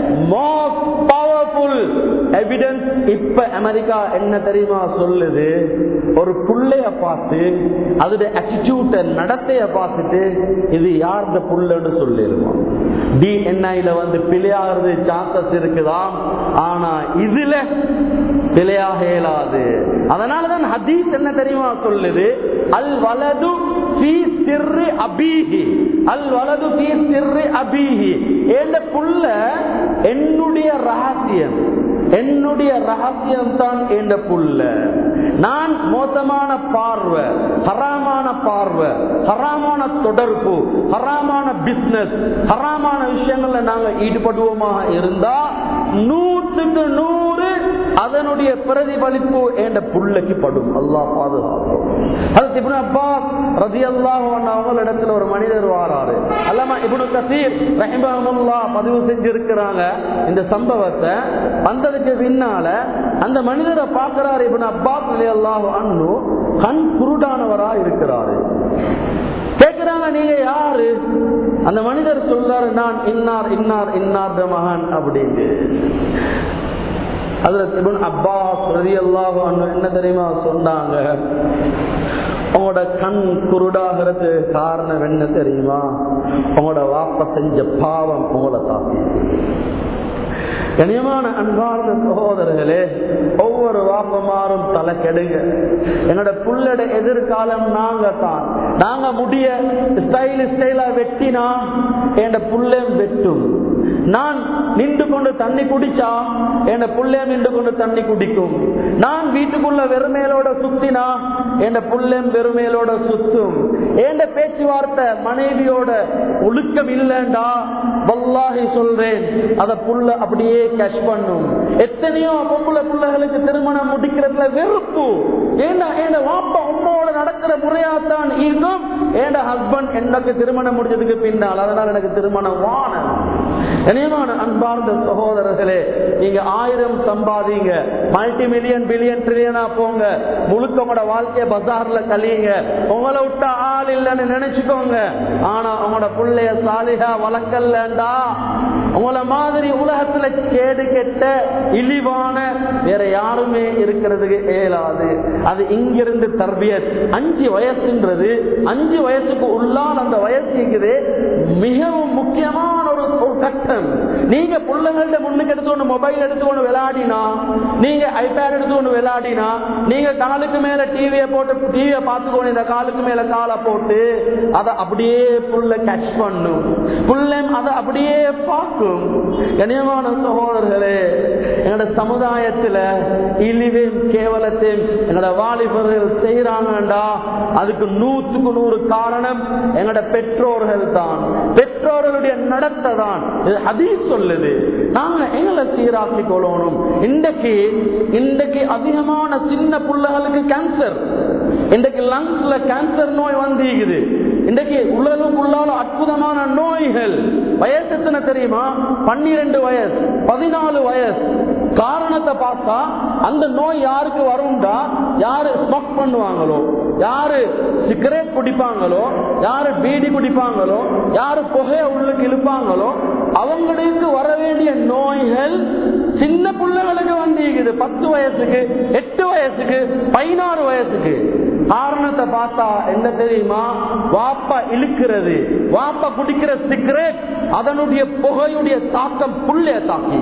Speaker 1: மோஸ்ட் பவர்ஃபுல் எவிடன்ஸ் இப்ப அமெரிக்கா என்ன தெரியுமா சொல்லுது ஒரு புள்ளைய பார்த்து அதோட attitude நடத்தைய பார்த்துட்டு இது யார்த புள்ளன்னு சொல்லிடுவோம் டிஎன்ஐல வந்து பிழையாகிறது சான்சஸ் இருக்குதாம் ஆனா இதுல பிழையாக இயலாது அதனாலதான் ஹதீஸ் என்ன தெரியுமா சொல்லுது அல் வலது ஃபீ சிர்ரி அபீஹி அல் வலது ஃபீ சிர்ரி அபீஹி என்ற புள்ள என்னுடைய ரகசியம் என்னுடைய ரகசியம் தான் என்ற புள்ள நான் மோசமான பார்வை ஹராமான பார்வை ஹராமான தொடர்பு ஹராமான பிசினஸ் ஹராமான விஷயங்கள்ல நாங்க ஈடுபடுவோமாக இருந்தா நூற்றுக்கு நூறு அதனுடைய பிரதிபலிப்பு என்ற புள்ளைக்கு படும் அல்லாஹ் பாதுகாக்கும் அது இப்னு அப்பாஸ் ரதியல்லாஹு அன்ஹு அவங்க இடத்துல ஒரு மனிதர் வாராரு அல்லாம இப்னு கசீர் ரஹிமஹுல்லாஹ் பதிவு செஞ்சிருக்கிறாங்க இந்த சம்பவத்தை வந்ததுக்கு பின்னால அந்த மனிதரை பார்க்கிறாரு இப்னு அப்பாஸ் ரலியல்லாஹு அன்ஹு கண் குருடானவரா இருக்கிறாரு கேட்கிறாங்க நீங்க யாரு அந்த மனிதர் சொல்றாரு நான் இன்னார் இன்னார் இன்னார் மகன் அப்படின்னு அதுல இப்னு அப்பாஸ் ரலியல்லாஹு அன்ஹு என்ன தெரியுமா சொன்னாங்க உங்களோட கண் குருடாகிறது காரணம் என்ன தெரியுமா உங்களோட வாப்ப செஞ்ச பாவம் உங்களை தாக்கி கனியமான அன்பார்ந்த சகோதரர்களே ஒவ்வொரு வாப்பமாரும் தலை கெடுங்க என்னோட புள்ளட எதிர்காலம் நாங்க தான் நாங்க முடிய ஸ்டைல் ஸ்டைலா வெட்டினா என் புள்ளம் வெட்டும் நான் நின்று கொண்டு தண்ணி குடிச்சா என் புள்ளே நின்று கொண்டு தண்ணி குடிக்கும் நான் வீட்டுக்குள்ள வெறுமையிலோட சுத்தினா என் புள்ளம் வெறுமையிலோட சுத்தும் என் பேச்சுவார்த்தை மனைவியோட ஒழுக்கம் இல்லைண்டா வல்லாஹி சொல்றேன் அத புள்ள அப்படியே கேஷ் பண்ணும் எத்தனையோ பொம்பளை பிள்ளைகளுக்கு திருமணம் முடிக்கிறதுல வெறுப்பு ஏண்டா என் வாப்பா உம்மோட நடக்கிற முறையாத்தான் இருக்கும் ஏண்ட ஹஸ்பண்ட் எனக்கு திருமணம் முடிஞ்சதுக்கு பின்னால் அதனால எனக்கு திருமணம் வானம் கனியமான அன்பார்ந்த சகோதரர்களே நீங்க ஆயிரம் சம்பாதிங்க மல்டி மில்லியன் பில்லியன் ட்ரில்லியனா போங்க முழுக்க உங்களோட வாழ்க்கைய பஜார்ல கழியுங்க உங்களை விட்டா ஆள் இல்லைன்னு நினைச்சுக்கோங்க ஆனா உங்களோட பிள்ளைய சாலிகா வளர்க்கலண்டா உங்களை மாதிரி உலகத்துல கேடு கெட்ட இழிவான வேற யாருமே இருக்கிறதுக்கு இயலாது அது இங்கிருந்து தர்பியத் அஞ்சு வயசுன்றது அஞ்சு வயசுக்கு உள்ளால் அந்த வயசு இருக்குது மிகவும் முக்கியமான ஒரு ஒரு கட்டம் நீங்க பிள்ளைங்கள்ட்ட முன்னுக்கு எடுத்து ஒன்று மொபைல் எடுத்து ஒன்று விளையாடினா நீங்க ஐபேட் எடுத்து ஒன்று விளையாடினா நீங்க காலுக்கு மேல டிவியை போட்டு டிவியை பார்த்துக்கோங்க இந்த காலுக்கு மேல காலை போட்டு அதை அப்படியே புள்ள கேட்ச் பண்ணும் புள்ளம் அதை அப்படியே பார்க்கும் கனியமான சகோதரர்களே எங்களோட சமுதாயத்துல இழிவையும் கேவலத்தையும் எங்களோட வாலிபர்கள் செய்யறாங்கடா அதுக்கு நூற்றுக்கு நூறு காரணம் எங்களோட பெற்றோர்கள் தான் பெற்றோர்களுடைய நடத்தை தான் இது ஹதீஸ் சொல்லுது நாங்க எங்களை சீராக்கி கொள்ளணும் இன்றைக்கு இன்றைக்கு அதிகமான சின்ன பிள்ளைகளுக்கு கேன்சர் இன்றைக்கு லங்ஸ்ல கேன்சர் நோய் வந்திருக்குது இன்றைக்கு உலகக்குள்ளால அற்புதமான நோய்கள் வயசு எத்தனை தெரியுமா பன்னிரண்டு வயசு பதினாலு வயசு காரணத்தை பார்த்தா அந்த நோய் யாருக்கு வரும்டா யாரு ஸ்மோக் பண்ணுவாங்களோ யாரு சிகரெட் குடிப்பாங்களோ யாரு பீடி குடிப்பாங்களோ யாரு புகைய உள்ளுக்கு இழுப்பாங்களோ அவங்களுக்கு வர வேண்டிய நோய்கள் சின்ன பிள்ளைகளுக்கு வந்திருக்குது பத்து வயசுக்கு எட்டு வயசுக்கு பதினாறு வயசுக்கு காரணத்தை பார்த்தா என்ன தெரியுமா வாப்பா இழுக்கிறது வாப்பா குடிக்கிற சிகரெட் அதனுடைய புகையுடைய தாக்கம் புள்ளைய தாக்கி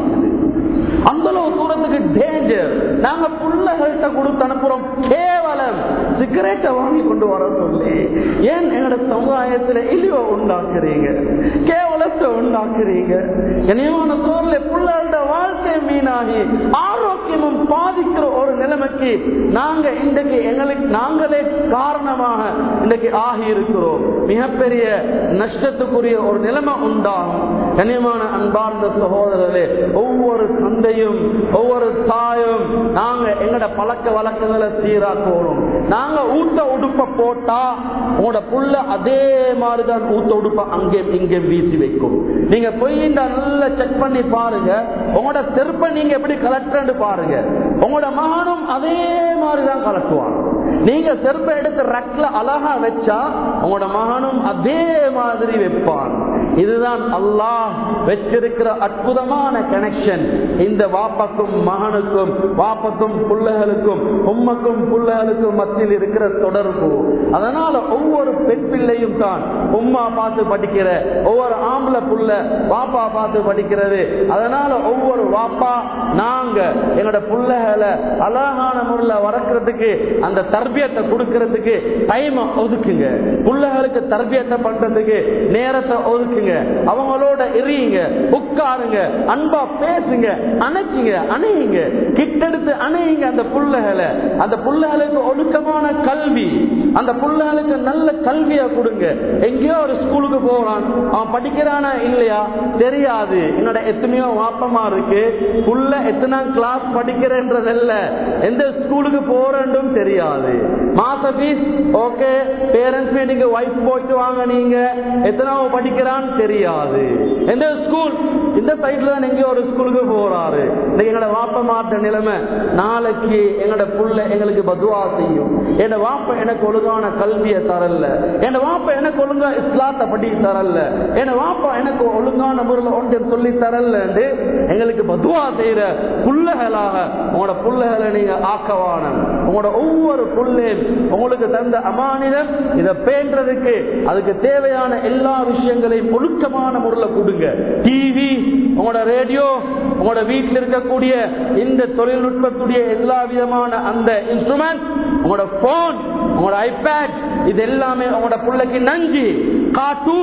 Speaker 1: அந்த அளவு தூரத்துக்கு டேஞ்சர் நாங்க புள்ளகள்கிட்ட கொடுத்து அனுப்புறோம் கேவலம் சிகரெட்டை வாங்கி கொண்டு வர சொல்லி ஏன் எங்களோட சமுதாயத்துல இழிவை உண்டாக்குறீங்க கேவலத்தை உண்டாக்குறீங்க இனியான சோர்ல புள்ளகளோட வாழ்க்கை மீனாகி ஆரோக்கியமும் பாதிக்கிற ஒரு நிலைமைக்கு நாங்க இன்றைக்கு எங்களுக்கு நாங்களே காரணமாக இன்றைக்கு ஆகி இருக்கிறோம் மிகப்பெரிய நஷ்டத்துக்குரிய ஒரு நிலைமை உண்டாகும் கனியமான அன்பார்ந்த சகோதரர்களே ஒவ்வொரு தந்தையும் ஒவ்வொரு தாயும் நாங்க எங்கட பழக்க வழக்கங்களை சீராக்கணும் நாங்க ஊட்ட உடுப்ப போட்டா உங்களோட புள்ள அதே மாதிரிதான் ஊட்ட உடுப்ப அங்கே இங்கே வீசி வைக்கும் நீங்க போய் நல்லா செக் பண்ணி பாருங்க உங்களோட செருப்பை நீங்க எப்படி கலட்டுறன்னு பாருங்க உங்களோட மகனும் அதே மாதிரிதான் கலட்டுவான் நீங்க செருப்பை எடுத்து ரக்ல அழகா வச்சா உங்களோட மகனும் அதே மாதிரி வைப்பான் இதுதான் அல்லாஹ் வச்சிருக்கிற அற்புதமான கனெக்ஷன் இந்த வாப்பக்கும் மகனுக்கும் வாப்பக்கும் பிள்ளைகளுக்கும் உம்மக்கும் பிள்ளைகளுக்கும் மத்தியில் இருக்கிற தொடர்பு அதனால ஒவ்வொரு பெண் பிள்ளையும் தான் உம்மா பார்த்து படிக்கிற ஒவ்வொரு ஆம்பளை புள்ள வாப்பா பார்த்து படிக்கிறது அதனால ஒவ்வொரு வாப்பா நாங்க எங்களோட பிள்ளைகளை அழகான முறையில் வளர்க்கறதுக்கு அந்த தர்பியத்தை கொடுக்கறதுக்கு டைம் ஒதுக்குங்க பிள்ளைகளுக்கு தர்பியத்தை பண்றதுக்கு நேரத்தை ஒதுக்குங்க அவங்களோட எரியுங்க உட்காருங்க அன்பா பேசுங்க அணைச்சிங்க அணையுங்க கிட்டெடுத்து அணையுங்க அந்த புள்ளைகளை அந்த புள்ளைகளுக்கு ஒழுக்கமான கல்வி அந்த புள்ளைகளுக்கு நல்ல கல்வியை கொடுங்க எங்கேயோ ஒரு ஸ்கூலுக்கு போறான் அவன் படிக்கிறானா இல்லையா தெரியாது என்னோட எத்தனையோ வாப்பமா இருக்கு புள்ள எத்தனை கிளாஸ் படிக்கிறன்றதல்ல எந்த ஸ்கூலுக்கு போறேன்றும் தெரியாது மாச fees okay parents meeting wife போயிட்டு வாங்க நீங்க எத்தனாவது படிக்கிறான்னு தெரியாது எந்த ஸ்கூல் இந்த சைட்ல தான் எங்கேயோ ஒரு ஸ்கூலுக்கு போறாரு இன்னைக்கு எங்களோட வாப்ப மாற்ற நிலைமை நாளைக்கு எங்களோட புள்ள எங்களுக்கு பதுவா செய்யும் என் வாப்ப எனக்கு ஒழுங்கான கல்வியை தரல என் வாப்ப எனக்கு ஒழுங்கா இஸ்லாத்தை படி தரல என் வாப்பா எனக்கு ஒழுங்கான முறையில் ஒன்று சொல்லி தரல எங்களுக்கு பதுவா செய்யற புள்ளைகளாக உங்களோட புள்ளைகளை நீங்க ஆக்கவான உங்களோட ஒவ்வொரு புள்ளையும் உங்களுக்கு தந்த அமானிதம் இதை பேன்றதுக்கு அதுக்கு தேவையான எல்லா விஷயங்களையும் ஒழுக்கமான முறையில் கொடுங்க டிவி உங்களோட ரேடியோ உங்களோட வீட்டில் இருக்கக்கூடிய இந்த தொழில்நுட்பத்துடைய எல்லா விதமான அந்த இன்ஸ்ட்ருமெண்ட் உங்களோட போன் உங்களோட ஐபேட் இது எல்லாமே உங்களோட பிள்ளைக்கு நஞ்சு கார்ட்டூன்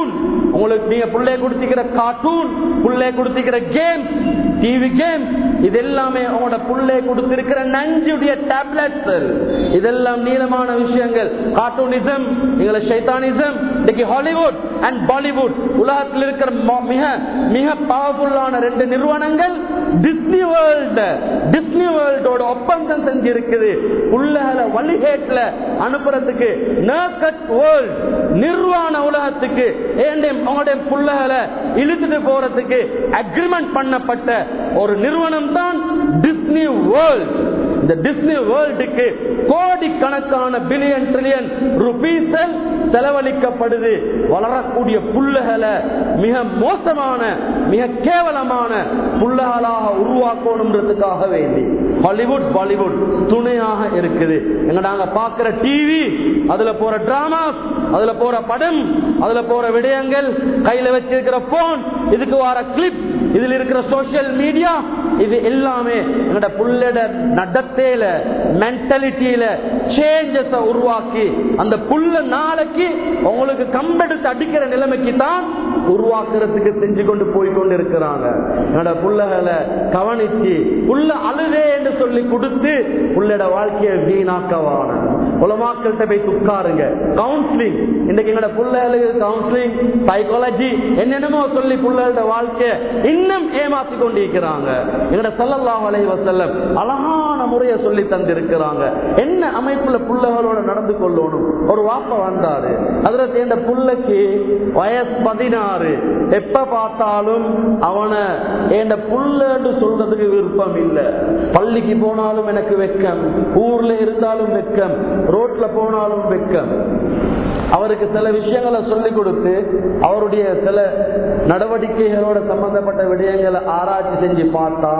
Speaker 1: உங்களுக்கு நீங்க பிள்ளை கொடுத்திக்கிற கார்ட்டூன் பிள்ளை கொடுத்திக்கிற கேம் டிவி கேம் இது எல்லாமே உங்களோட பிள்ளை கொடுத்திருக்கிற நஞ்சுடைய டேப்லெட்ஸ் இதெல்லாம் நீளமான விஷயங்கள் கார்ட்டூனிசம் எங்களை ஷைத்தானிசம் இன்னைக்கு ஹாலிவுட் அண்ட் பாலிவுட் உலகத்தில் இருக்கிற ம- மிக மிக பவர்ஃபுல்லான ரெண்டு நிறுவனங்கள் டிஸ்னி வேர்ல்ட் டிஸ்னி வேர்ல்டோட ஒப்பந்தம் செஞ்சிருக்குது உள்ளகளை வழிகேட்டுல அனுப்புறதுக்கு நேர்கட் வேர்ல்ட் நிர்வாண உலகத்துக்கு ஏண்டே உங்களுடைய புள்ளகளை இழுத்துட்டு போறதுக்கு அக்ரிமெண்ட் பண்ணப்பட்ட ஒரு நிறுவனம் தான் டிஸ்னி வேர்ல்ட் இந்த டிஸ்னி வேர்ல்டுக்கு கோடிக்கணக்கான பில்லியன் ட்ரில்லியன் ருபீஸ் செலவழிக்கப்படுது வளரக்கூடிய புல்லுகளை மிக மோசமான மிக கேவலமான புல்லகளாக உருவாக்கணுன்றதுக்காக வேண்டி ஹாலிவுட் பாலிவுட் துணையாக இருக்குது எங்க நாங்க பாக்குற டிவி அதுல போற டிராமா அதுல போற படம் அதுல போற விடயங்கள் கையில வச்சிருக்கிற போன் இதுக்கு வர கிளிப் இதுல இருக்கிற சோசியல் மீடியா இது எல்லாமே எங்கட புள்ளட நடத்தையில மென்டாலிட்டியில சேஞ்சஸ் உருவாக்கி அந்த புல்ல நாளைக்கு உங்களுக்கு கம்பெடுத்து அடிக்கிற நிலைமைக்கு தான் உருவாக்குறதுக்கு செஞ்சு கொண்டு போய் கொண்டு இருக்கிறாங்க என்னோட புள்ளகளை கவனிச்சு புள்ள அழுதே என்று சொல்லி கொடுத்து புள்ளட வாழ்க்கையை வீணாக்கவான உலமாக்கள்கிட்ட போய் உட்காருங்க கவுன்சிலிங் இன்னைக்கு எங்களோட புள்ளைகளுக்கு கவுன்சிலிங் சைக்காலஜி என்னென்னமோ சொல்லி புள்ளைகளோட வாழ்க்கையை இன்னும் ஏமாத்தி கொண்டிருக்கிறாங்க எங்களோட சல்லல்லாஹு அலைஹி வஸல்லம் அழகான முறையை சொல்லி தந்திருக்கிறாங்க என்ன அமைப்புல புள்ளைகளோட நடந்து கொள்ளணும் ஒரு வாப்ப வந்தாரு அதுல சேர்ந்த புள்ளைக்கு வயசு பதினாறு எப்ப பார்த்தாலும் அவனை என் புள்ளன்னு சொல்றதுக்கு விருப்பம் இல்லை பள்ளிக்கு போனாலும் எனக்கு வெக்கம் ஊர்ல இருந்தாலும் வெக்கம் ரோட்ல போனாலும் வெக்கம் அவருக்கு சில விஷயங்களை சொல்லிக் கொடுத்து அவருடைய சில நடவடிக்கைகளோட சம்பந்தப்பட்ட விடயங்களை ஆராய்ச்சி செஞ்சு பார்த்தா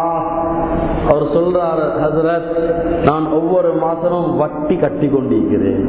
Speaker 1: அவர் சொல்றாரு ஹசரத் நான் ஒவ்வொரு மாசமும் வட்டி கட்டி கொண்டிருக்கிறேன்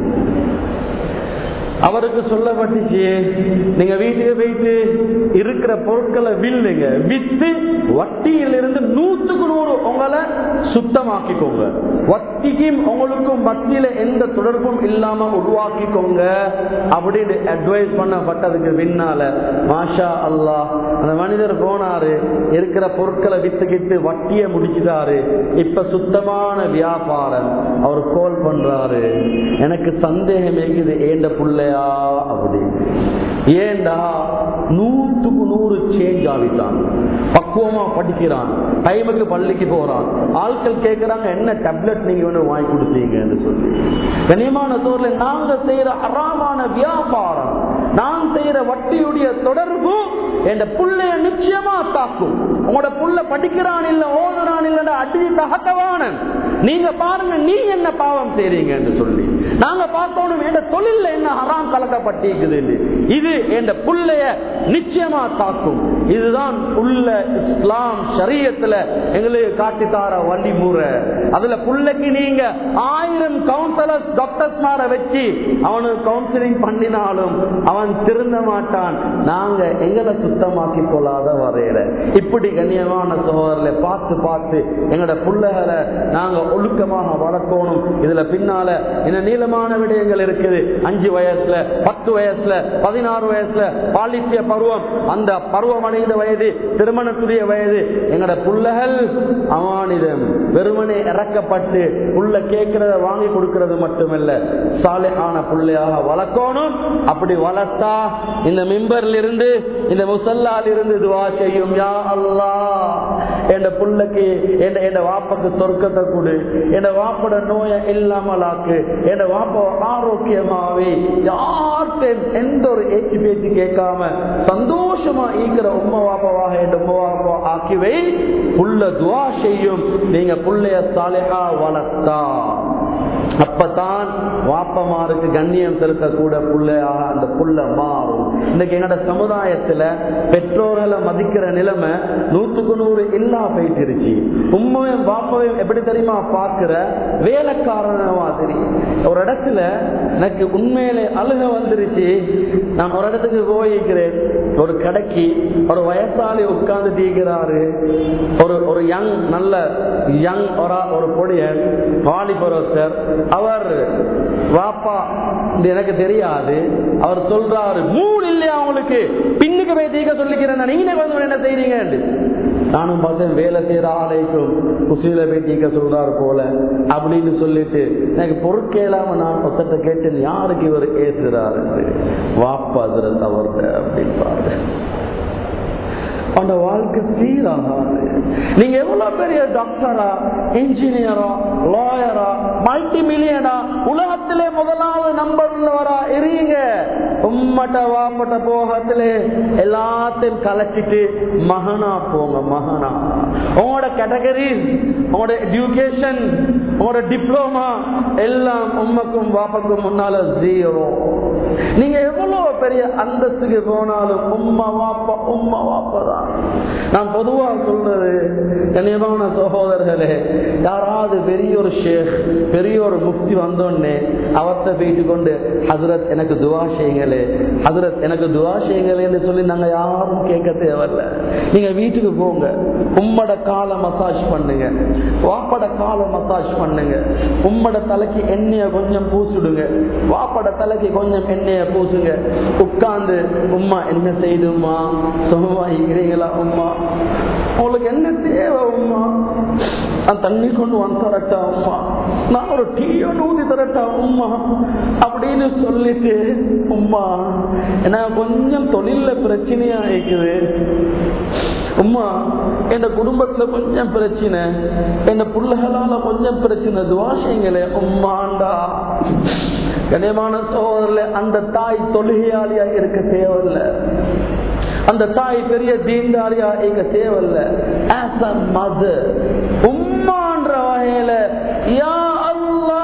Speaker 1: அவருக்கு சொல்லப்பட்டுச்சு நீங்க வீட்டுக்கு போயிட்டு இருக்கிற பொருட்களை வில்லுங்க வித்து வட்டியிலிருந்து நூத்துக்கு நூறு உங்களை சுத்தமாக்கிக்கோங்க வட்டிக்கும் உங்களுக்கும் வட்டியில எந்த தொடர்பும் இல்லாம உருவாக்கிக்கோங்க அப்படின்னு அட்வைஸ் பண்ணப்பட்டதுக்கு பின்னால மாஷா அல்லாஹ் அந்த மனிதர் போனாரு இருக்கிற பொருட்களை வித்துக்கிட்டு வட்டியை முடிச்சுட்டாரு இப்ப சுத்தமான வியாபாரம் அவர் கோல் பண்றாரு எனக்கு சந்தேகம் இருக்குது ஏண்ட புள்ளையா அப்படின்னு ஏண்டா நூற்றுக்கு நூறு சேஞ்ச் ஆகிட்டான் பக்குவமா படிக்கிறான் டைமுக்கு பள்ளிக்கு போறான் ஆட்கள் கேட்கிறாங்க என்ன டேப்லெட் நீங்க வந்து வாங்கி கொடுத்தீங்கன்னு சொல்லி கனியமான சோர்ல நாங்க செய்யற அறாமான வியாபாரம் நான் செய்யற வட்டியுடைய தொடர்பு என் புள்ளைய நிச்சயமா தாக்கும் உங்களோட புள்ள படிக்கிறான் இல்ல ஓதுறான் இல்ல அடி தகத்தவானன் நீங்க பாருங்க நீ என்ன பாவம் செய்றீங்க என்று சொல்லி நாங்க பார்த்தோம் என் தொழில என்ன ஹராம் கலக்கப்பட்டிருக்குது இது என் புள்ளைய நிச்சயமா தாக்கும் இதுதான் உள்ள இஸ்லாம் சரியத்துல எங்களுக்கு காட்டித்தார வழிமுறை அதுல புள்ளைக்கு நீங்க ஆயிரம் கவுன்சிலர்ஸ் டாக்டர்ஸ் மார வச்சு அவனுக்கு கவுன்சிலிங் பண்ணினாலும் அவன் திருந்த மாட்டான் நாங்க எங்களை சுத்தமாக்கி கொள்ளாத வரையில இப்படி கண்ணியமான சகோதரர்களை பார்த்து பார்த்து எங்களோட புள்ளைகளை நாங்க ஒழுக்கமாக வளர்க்கணும் இதுல பின்னால இந்த நீளமான விடயங்கள் இருக்குது அஞ்சு வயசுல பத்து வயசுல பதினாறு வயசுல பாலித்திய பருவம் அந்த பருவம் அடைந்த வயது திருமணத்துடைய வயது எங்களோட புள்ளைகள் அமானிதம் வெறுமனே இறக்கப்பட்டு புள்ள கேட்கிறத வாங்கி கொடுக்கிறது மட்டுமல்ல சாலையான புள்ளையாக வளர்க்கணும் அப்படி வளர்த்தா இந்த மிம்பர்ல இருந்து இந்த முசல்லால் இருந்து துவா செய்யும் யா அல்லா என் புள்ளைக்கு என் வாப்பக்கு சொர்க்கத்தை கொடு என் வாப்போட நோயை இல்லாமலாக்கு என் வாப்ப ஆரோக்கியமாவே யார்கிட்ட எந்த ஒரு ஏச்சு பேச்சு கேட்காம சந்தோஷமா ஈக்கிற உம்மா வாப்பாவாக என் உம்மா வாப்பா ஆக்கிவை புள்ள துவா செய்யும் நீங்க புள்ளைய சாலையா வளர்த்தா அப்பதான் வாப்பமாருக்கு கண்ணியம் செலுத்தக்கூட புள்ளையாக அந்த புள்ள மாறும் இன்னைக்கு என்னோட சமுதாயத்துல பெற்றோர்களை மதிக்கிற நிலைமை நூத்துக்கு நூறு இல்லா போயிட்டுருச்சு உண்மையும் வாப்பையும் எப்படி தெரியுமா பாக்குற வேலைக்காரன மாதிரி ஒரு இடத்துல எனக்கு உண்மையிலே அழுக வந்துருச்சு நான் ஒரு இடத்துக்கு போயிருக்கிறேன் ஒரு கடைக்கு ஒரு வயசாளி உட்கார்ந்து தீக்கிறாரு ஒரு ஒரு யங் நல்ல யங் ஒரு பொடியன் வாலிபர் ஒருத்தர் ஒருத்தர் அவர் வாப்பா இது எனக்கு தெரியாது அவர் சொல்றாரு மூணு இல்லையா அவங்களுக்கு பின்னுக்கு போய் தீக்க சொல்லிக்கிறேன் நீங்க வந்து என்ன செய்றீங்க நானும் பார்த்தேன் வேலை செய்யற ஆலைக்கும் குசியில போய் தீக்க சொல்றாரு போல அப்படின்னு சொல்லிட்டு எனக்கு பொருட்கேளாம நான் ஒருத்தத்தை கேட்டேன் யாருக்கு இவர் ஏசுறாரு வாப்பா அவர்கிட்ட அப்படின்னு பாரு அந்த வாழ்க்கை சீராகாது நீங்க எவ்வளவு பெரிய டாக்டரா இன்ஜினியரா லாயரா மல்டி மில்லியனா உலகத்திலே முதலாவது நம்பர் உள்ளவரா எரியுங்க உம்மட்ட வாப்பட்ட போகத்திலே எல்லாத்தையும் கலைச்சிட்டு மகனா போங்க மகனா உங்களோட கேட்டகரி உங்களோட எஜுகேஷன் உங்களோட டிப்ளமா எல்லாம் உம்மக்கும் வாப்பக்கும் முன்னால ஜீரோ நீங்க எவ்வளவு பெரிய அந்தஸ்துக்கு போனாலும் உம்மா வாப்பா உம்மா வாப்பா தான் நான் பொதுவா சொல்றது கனியமான சகோதரர்களே யாராவது பெரிய ஒரு ஷேக் பெரிய ஒரு முக்தி வந்தோடனே அவர்த்த போயிட்டு கொண்டு ஹசரத் எனக்கு துவா செய்யுங்களே ஹசரத் எனக்கு துவா செய்யுங்களேன்னு சொல்லி நாங்க யாரும் கேட்க தேவையில்ல நீங்க வீட்டுக்கு போங்க உம்மட காலை மசாஜ் பண்ணுங்க வாப்பட காலை மசாஜ் பண்ணுங்க உம்மட தலைக்கு எண்ணெய கொஞ்சம் பூசிடுங்க வாப்பட தலைக்கு கொஞ்சம் எண்ணெய பூசுங்க உட்கார்ந்து உம்மா என்ன செய்துமா சுகமா இருக்கிறீங்களா உம்மா உங்களுக்கு என்ன தேவை உம்மா நான் தண்ணி கொண்டு வந்து தரட்டா உம்மா நான் ஒரு டீயோ ஊதி தரட்டா உம்மா அப்படின்னு சொல்லிட்டு உம்மா என்ன கொஞ்சம் தொழில பிரச்சனையா இருக்குது உம்மா என் குடும்பத்துல கொஞ்சம் பிரச்சனை என் புள்ளகளால கொஞ்சம் பிரச்சனை துவாசைங்களே உம்மாண்டா கனியமான சோதரில் அந்த தாய் தொழுகையாளியா இருக்க தேவையில்லை அந்த தாய் பெரிய தீண்டாளியா இருக்க தேவையில்லை ஆஸ் அ மதர் உம்மான்ற வகையில யா அல்லா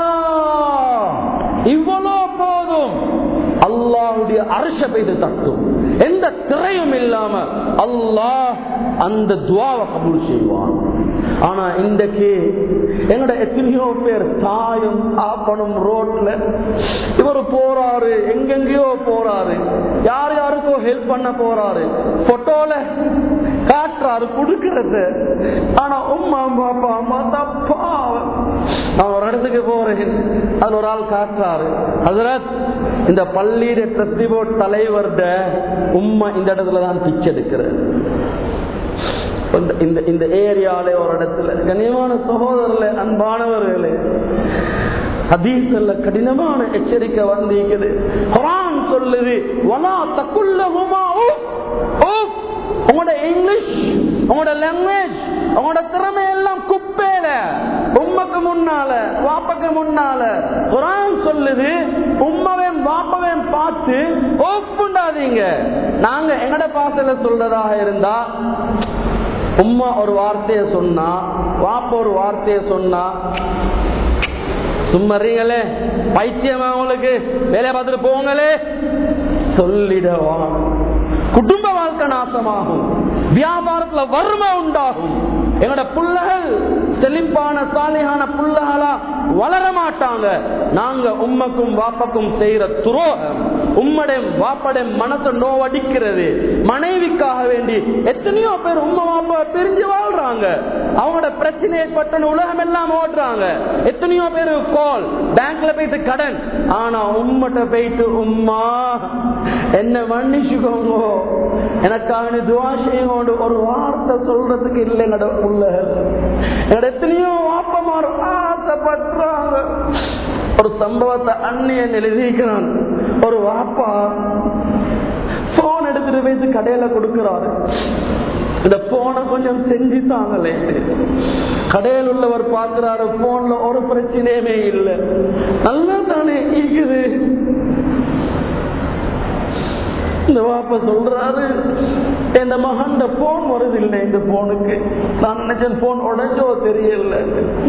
Speaker 1: இவ்வளோ போதும் அல்லாவுடைய அரச பெய்து தட்டும் எந்த திரையும் இல்லாம அல்லாஹ் அந்த துவாவை கபூல் செய்வான் ஆனா இன்றைக்கு எங்கட எத்தனையோ பேர் தாயும் ஆப்பனும் ரோட்ல இவர் போறாரு எங்கெங்கயோ போறாரு யார் யாருக்கோ ஹெல்ப் பண்ண போறாரு போட்டோல காட்டுறாரு கொடுக்கறது ஆனா உம்மா பாப்பா அம்மா தப்பா நான் ஒரு இடத்துக்கு போறேன் அதுல ஒரு ஆள் காட்டுறாரு ஹசரத் இந்த பள்ளியிட ட்ரஸ்டி போர்ட் தலைவர்ட உம்மா இந்த இடத்துல தான் பிச்சை எடுக்கிறேன் இந்த இந்த ஏரியால ஒரு இடத்துல கண்ணியமான சகோதரர்களே அன்பானவர்களே ஹதீஸ்ல கடினமான எச்சரிக்கை வந்திருக்குது குரான் சொல்லுது வலா தக்குல்லஹுமா உஃப் உங்களோட இங்கிலீஷ் உங்களோட லாங்குவேஜ் உங்களோட திறமை எல்லாம் குப்பையில உம்மக்கு முன்னால வாப்பக்கு முன்னால குரான் சொல்லுது உம்மவையும் வாப்பவையும் பார்த்து ஒப்புண்டாதீங்க நாங்க எங்கட பாசல சொல்றதாக இருந்தா உம்மா ஒரு வார்த்தைய சொன்னா வாப்ப ஒரு வார்த்தைய சொன்னா சும்மறீங்களே பைத்தியமா உங்களுக்கு வேலையை பார்த்துட்டு போங்களே சொல்லிடவா குடும்ப வாழ்க்கை நாசமாகும் வியாபாரத்துல வறுமை உண்டாகும் எங்களோட புள்ளகள் செழிப்பான சாலையான புள்ளகளா வளர மாட்டாங்க நாங்க உம்மக்கும் வாப்பக்கும் செய்யற துரோகம் உம்மடையும் வாப்படையும் மனசை நோவடிக்கிறது மனைவிக்காக வேண்டி எத்தனையோ பேர் உம்ம வாப்பா பிரிஞ்சு வாழ்றாங்க அவங்களோட பிரச்சனை ஏற்பட்ட உலகம் எல்லாம் ஓடுறாங்க எத்தனையோ பேர் கால் பேங்க்ல போயிட்டு கடன் ஆனா உம்மட்ட போயிட்டு உம்மா என்ன மன்னிச்சுக்கோங்க எனக்காக துவா செய்யுங்க ஒரு வார்த்தை சொல்றதுக்கு இல்லை எங்கட உள்ள எங்கட எத்தனையோ வாப்பமார் ஆசைப்படுறாங்க ஒரு சம்பவத்தை அண்ணியன் எழுதிக்கிறான் ஒரு வாப்பா போன் எடுத்துட்டு போய் கடையில கொடுக்கிறாரு இந்த போனை கொஞ்சம் செஞ்சு தாங்களே கடையில் உள்ளவர் பார்க்கிறாரு போன்ல ஒரு பிரச்சனையுமே இல்லை நல்லா தானே இருக்குது இந்த வாப்ப சொல்றாரு இந்த மகன் போன் வருது இல்லை இந்த போனுக்கு நான் நினைச்சேன் போன் உடஞ்சோ தெரியல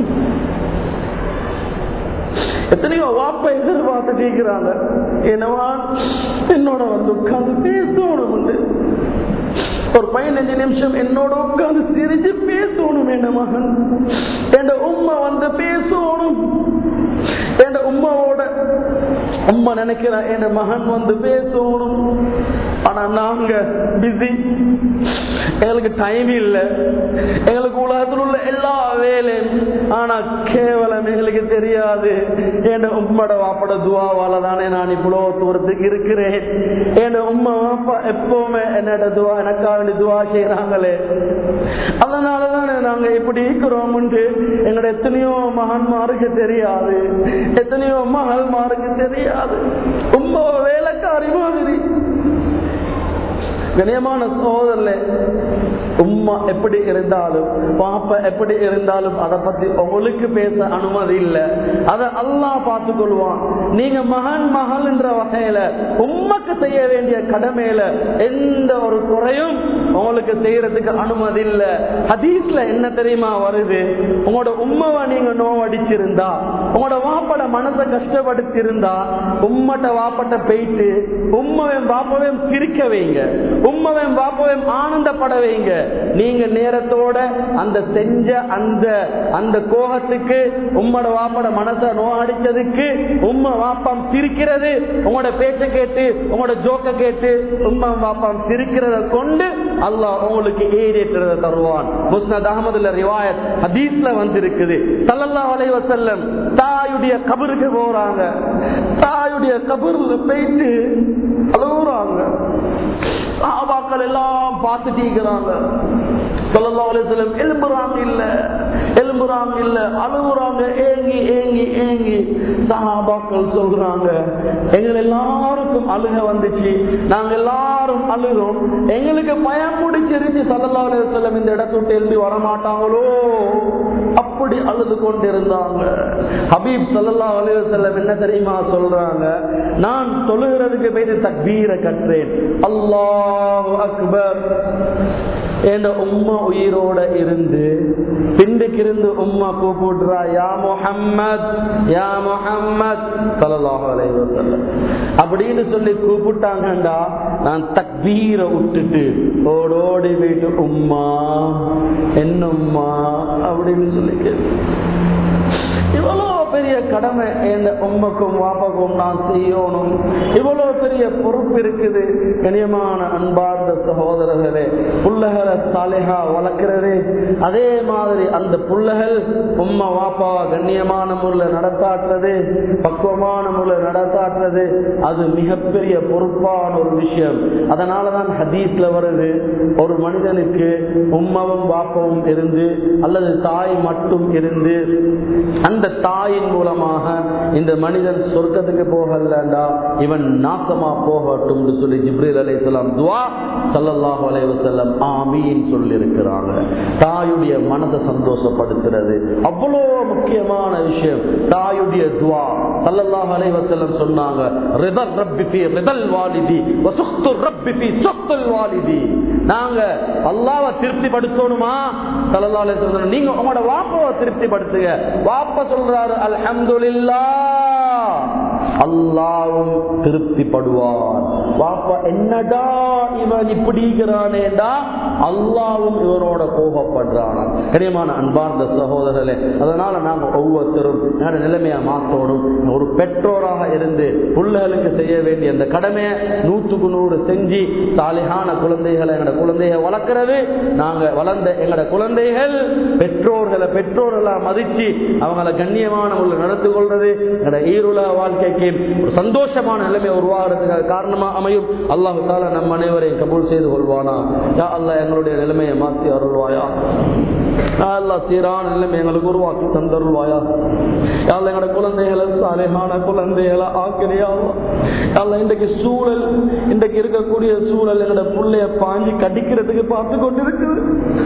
Speaker 1: எத்தனையோ வாப்ப எதிர்பார்த்து கேட்கிறாங்க என்னவா என்னோட வந்து உட்கார்ந்து பேசணும் உண்டு ஒரு பதினஞ்சு நிமிஷம் என்னோட உட்கார்ந்து சிரிச்சு பேசணும் என்ன மகன் என் உம்மா வந்து பேசணும் என் உம்மாவோட உம்மா நினைக்கிற என் மகன் வந்து பேசணும் ஆனா நாங்க பிஸி எங்களுக்கு டைம் இல்லை எங்களுக்கு உலகத்தில் உள்ள எல்லா வேலையும் ஆனா கேவலம் எங்களுக்கு எங்களுக்கு தெரியாது என் உம்மட வாப்பட துவாவால தானே நான் இவ்வளவு தூரத்துக்கு இருக்கிறேன் என் உம்மா வாப்பா எப்பவுமே என்னோட துவா எனக்காக துவா செய்யறாங்களே அதனாலதானே நாங்க இப்படி இருக்கிறோம் எங்களோட எத்தனையோ மகன்மாருக்கு தெரியாது எத்தனையோ மகள்மாருக்கு தெரியாது உம்மா வேலைக்காரி மாதிரி கணியமான சகோதரர்களே உம்மா எப்படி இருந்தாலும் பாப்பா எப்படி இருந்தாலும் அதை பத்தி உங்களுக்கு பேச அனுமதி இல்லை அதை அல்லா பார்த்து கொள்வான் நீங்க மகன் மகள் என்ற வகையில உம்மக்கு செய்ய வேண்டிய கடமையில எந்த ஒரு குறையும் உங்களுக்கு செய்யறதுக்கு அனுமதி இல்லை ஹதீஸ்ல என்ன தெரியுமா வருது உங்களோட உம்மவை நீங்க நோவடிச்சிருந்தா உங்களோட வாப்பட மனசை கஷ்டப்படுத்தி இருந்தா உம்மட்ட வாப்பட்ட போயிட்டு உம்மவையும் பாப்பவையும் சிரிக்க வைங்க உம்மவையும் பாப்பவையும் ஆனந்தப்பட வைங்க நீங்க நேரத்தோட அந்த செஞ்ச அந்த அந்த கோகத்துக்கு உம்மோட வாப்பட மனசை நோயடிச்சதுக்கு உம்ம வாப்பாம் சிரிக்கிறது உங்களோட பேச்ச கேட்டு உங்களோட ஜோக்க கேட்டு உம்ம வாப்பாம் சிரிக்கிறத கொண்டு அல்லாஹ் உங்களுக்கு ஏறேற்றத தருவான் முஸ்னத் அகமதுல ரிவாயத் ஹதீஸ்ல வந்திருக்குது சல்லல்லாஹு அலைஹி வஸல்லம் தாயுடைய கபருக்கு போறாங்க தாயுடைய கபர்ல போயிட்டு அழுகுறாங்க சாபாக்கள் எல்லாம் பார்த்துட்டு இருக்கிறாங்க எலும்புறாங்க இல்ல எலும்புறாங்க இல்ல அழுகுறாங்க ஏங்கி ஏங்கி ஏங்கி சஹாபாக்கள் சொல்றாங்க எங்கள் எல்லாருக்கும் அழுக வந்துச்சு நாங்க எல்லாரும் அழுகிறோம் எங்களுக்கு பயம் முடிச்சிருச்சு சல்லா அலுவலம் இந்த இடத்துட்டு எழுதி வரமாட்டாங்களோ அப்படி அழுது கொண்டிருந்தாங்க ஹபீப் சல்லா அலுவலம் என்ன தெரியுமா சொல்றாங்க நான் தொழுகிறதுக்கு போயிட்டு தக்பீரை கற்றேன் அல்லாஹ் அக்பர் என்ற உம்மா உயிரோட இருந்து பின்னுக்கு இருந்து உம்மா கூப்பிடுறா யா முஹம்மத் யா முஹம்மத் சல்லல்லாஹு அலைஹி வஸல்லம் அப்படின்னு சொல்லி கூப்பிட்டாங்கடா நான் தக்பீரை விட்டுட்டு ஓடோடி போயிட்டு உம்மா என்ன உம்மா அப்படின்னு சொல்லி இவ்வளோ பெரிய கடமை எந்த உம்மக்கும் வாப்பக்கும் நான் செய்யணும் இவ்வளவு பெரிய பொறுப்பு இருக்குது கனியமான அன்பார்ந்த சகோதரர்களே புள்ளகளை சாலைகா வளர்க்கிறது அதே மாதிரி அந்த புள்ளகள் உம்மா வாப்பாவா கண்ணியமான முறையில் நடத்தாட்டுறது பக்குவமான முறையில் நடத்தாட்டுறது அது மிகப்பெரிய பொறுப்பான ஒரு விஷயம் அதனாலதான் ஹதீஸ்ல வருது ஒரு மனிதனுக்கு உம்மவும் வாப்பவும் இருந்து அல்லது தாய் மட்டும் இருந்து அந்த தாயின் மூலமாக இந்த மனிதன் சொர்க்கத்துக்கு போகலண்டா இவன் நாசமா போகட்டும் சொல்லி ஜிப்ரீல் அலை சொல்லாம் துவா சல்லல்லாஹு அலைஹி வஸல்லம் ஆமீன் சொல்லி இருக்கிறாங்க தாயுடைய மனதை சந்தோஷப்படுத்துறது அவ்வளோ முக்கியமான விஷயம் தாயுடைய துவா சல்லல்லாஹு அலைஹி வஸல்லம் சொன்னாங்க ரிதல் ரப்பி ஃபீ ரிதல் வாலிதி வ சுக்து ரப்பி ஃபீ சுக்துல் வாலிதி நாங்க அல்லாஹ்வை திருப்திப்படுத்தணுமா சல்லல்லாஹு அலைஹி வஸல்லம் நீங்க உங்களோட வாப்பாவை திருப்திப்படுத்துங்க வாப்பா சொல்றாரு அல்ஹம்துலில்லாஹ் அல்லாவும் திருப்திப்படுவார் வாப்பா என்னடா இவன் இப்படிங்கிறானேடா அல்லாவும் இவனோட கோபப்படுறானா கரியமான அன்பார்ந்த சகோதரர்களே அதனால நாங்க ஒவ்வொருத்தரும் என்னோட நிலைமையை மாற்றணும் ஒரு பெற்றோராக இருந்து பிள்ளைகளுக்கு செய்ய வேண்டிய அந்த கடமையை நூற்றுக்கு நூறு செஞ்சு சாலிகான குழந்தைகளை எங்களோட குழந்தைகளை வளர்க்கிறது நாங்க வளர்ந்த எங்களோட குழந்தைகள் பெற்றோர்களை பெற்றோர்களா மதிச்சு அவங்கள கண்ணியமான முறையில் நடந்து கொள்றது எங்களோட ஈருலக வாழ்க்கைக்கு ஒரு சந்தோஷமான நிலைமை உருவாகிறதுக்கு காரணமா அமையும் அல்லாஹு தாலா நம் அனைவரையும் கபூல் செய்து கொள்வானா யா அல்லாஹ் எங்களுடைய நிலைமையை மாற்றி அருள்வாயா யா அல்லாஹ் சீரான நிலைமை எங்களுக்கு உருவாக்கி தந்தருள்வாயா யா அல்லாஹ் எங்களோட குழந்தைகளை சாலையான குழந்தைகளை ஆக்கிரியா அல்ல இன்றைக்கு சூழல் இன்றைக்கு இருக்கக்கூடிய சூழல் எங்களோட பிள்ளைய பாஞ்சி கடிக்கிறதுக்கு பார்த்து கொண்டிருக்குது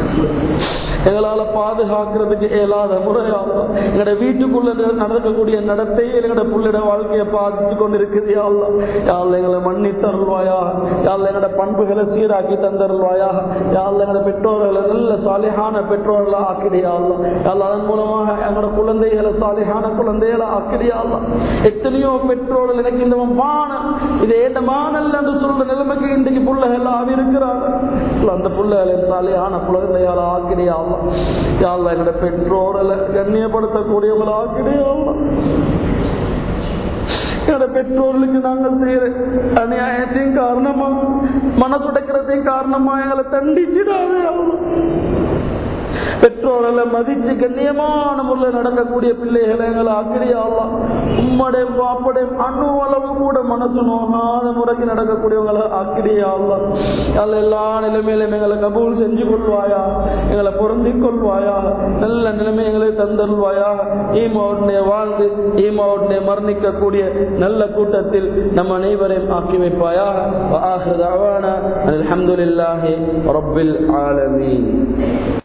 Speaker 1: எங்களால பாதுகாக்கிறதுக்கு இயலாத முறையாகும் எங்களோட வீட்டுக்குள்ள நடக்கக்கூடிய நடத்தை எங்களோட புள்ளிட வாழ்க்கையை பார்த்து கொண்டிருக்குது யாழ்லா யாழ்ல எங்களை மன்னி தருள்வாயா யாழ்ல எங்களோட பண்புகளை சீராக்கி தந்தருள்வாயா யாழ்ல எங்களோட பெற்றோர்களை நல்ல சாலிகான பெற்றோர்களா ஆக்கிடியாள்லா யாழ்ல அதன் மூலமாக எங்களோட குழந்தைகளை சாலிகான குழந்தைகளை ஆக்கிடியாள்லா எத்தனையோ பெற்றோர்கள் எனக்கு இந்த மானம் இது ஏந்த மானல் என்று சொல்ற நிலைமைக்கு இன்றைக்கு புள்ளைகள் இருக்கிறாங்க அந்த புள்ளைகளை சாலியான குழந்தையால ஆக்கிடியாள்லா யாழ்ல எங்களோட பெற்றோர்களை கண்ணியப்படுத்தக்கூடியவங்களா ஆக்கிடியாள்லா என்னோட பெற்றோர்களுக்கு நாங்கள் செய்யற அநியாயத்தையும் காரணமா மனசுடைக்கிறதையும் காரணமா எங்களை தண்டிச்சிடாது பெற்றோர்களை மதிச்சு கண்ணியமான முறையில் நடக்கக்கூடிய பிள்ளைகளை எங்களை ஆக்கிரியாலாம் உம்மடைய பாப்படைய அணு அளவு கூட மனசு நோகாத முறைக்கு நடக்கக்கூடியவங்களை ஆக்கிரியாலாம் அல்ல எல்லா நிலைமையிலும் எங்களை கபூல் செஞ்சு கொள்வாயா எங்களை பொருந்திக் கொள்வாயா நல்ல நிலைமை எங்களை தந்தருள்வாயா ஈமாவுடனே வாழ்ந்து ஈமாவுடனே மரணிக்கக்கூடிய நல்ல கூட்டத்தில் நம் அனைவரையும் ஆக்கி வைப்பாயா அல்ஹம்துலில்லாஹி ரப்பில் ஆலமீன்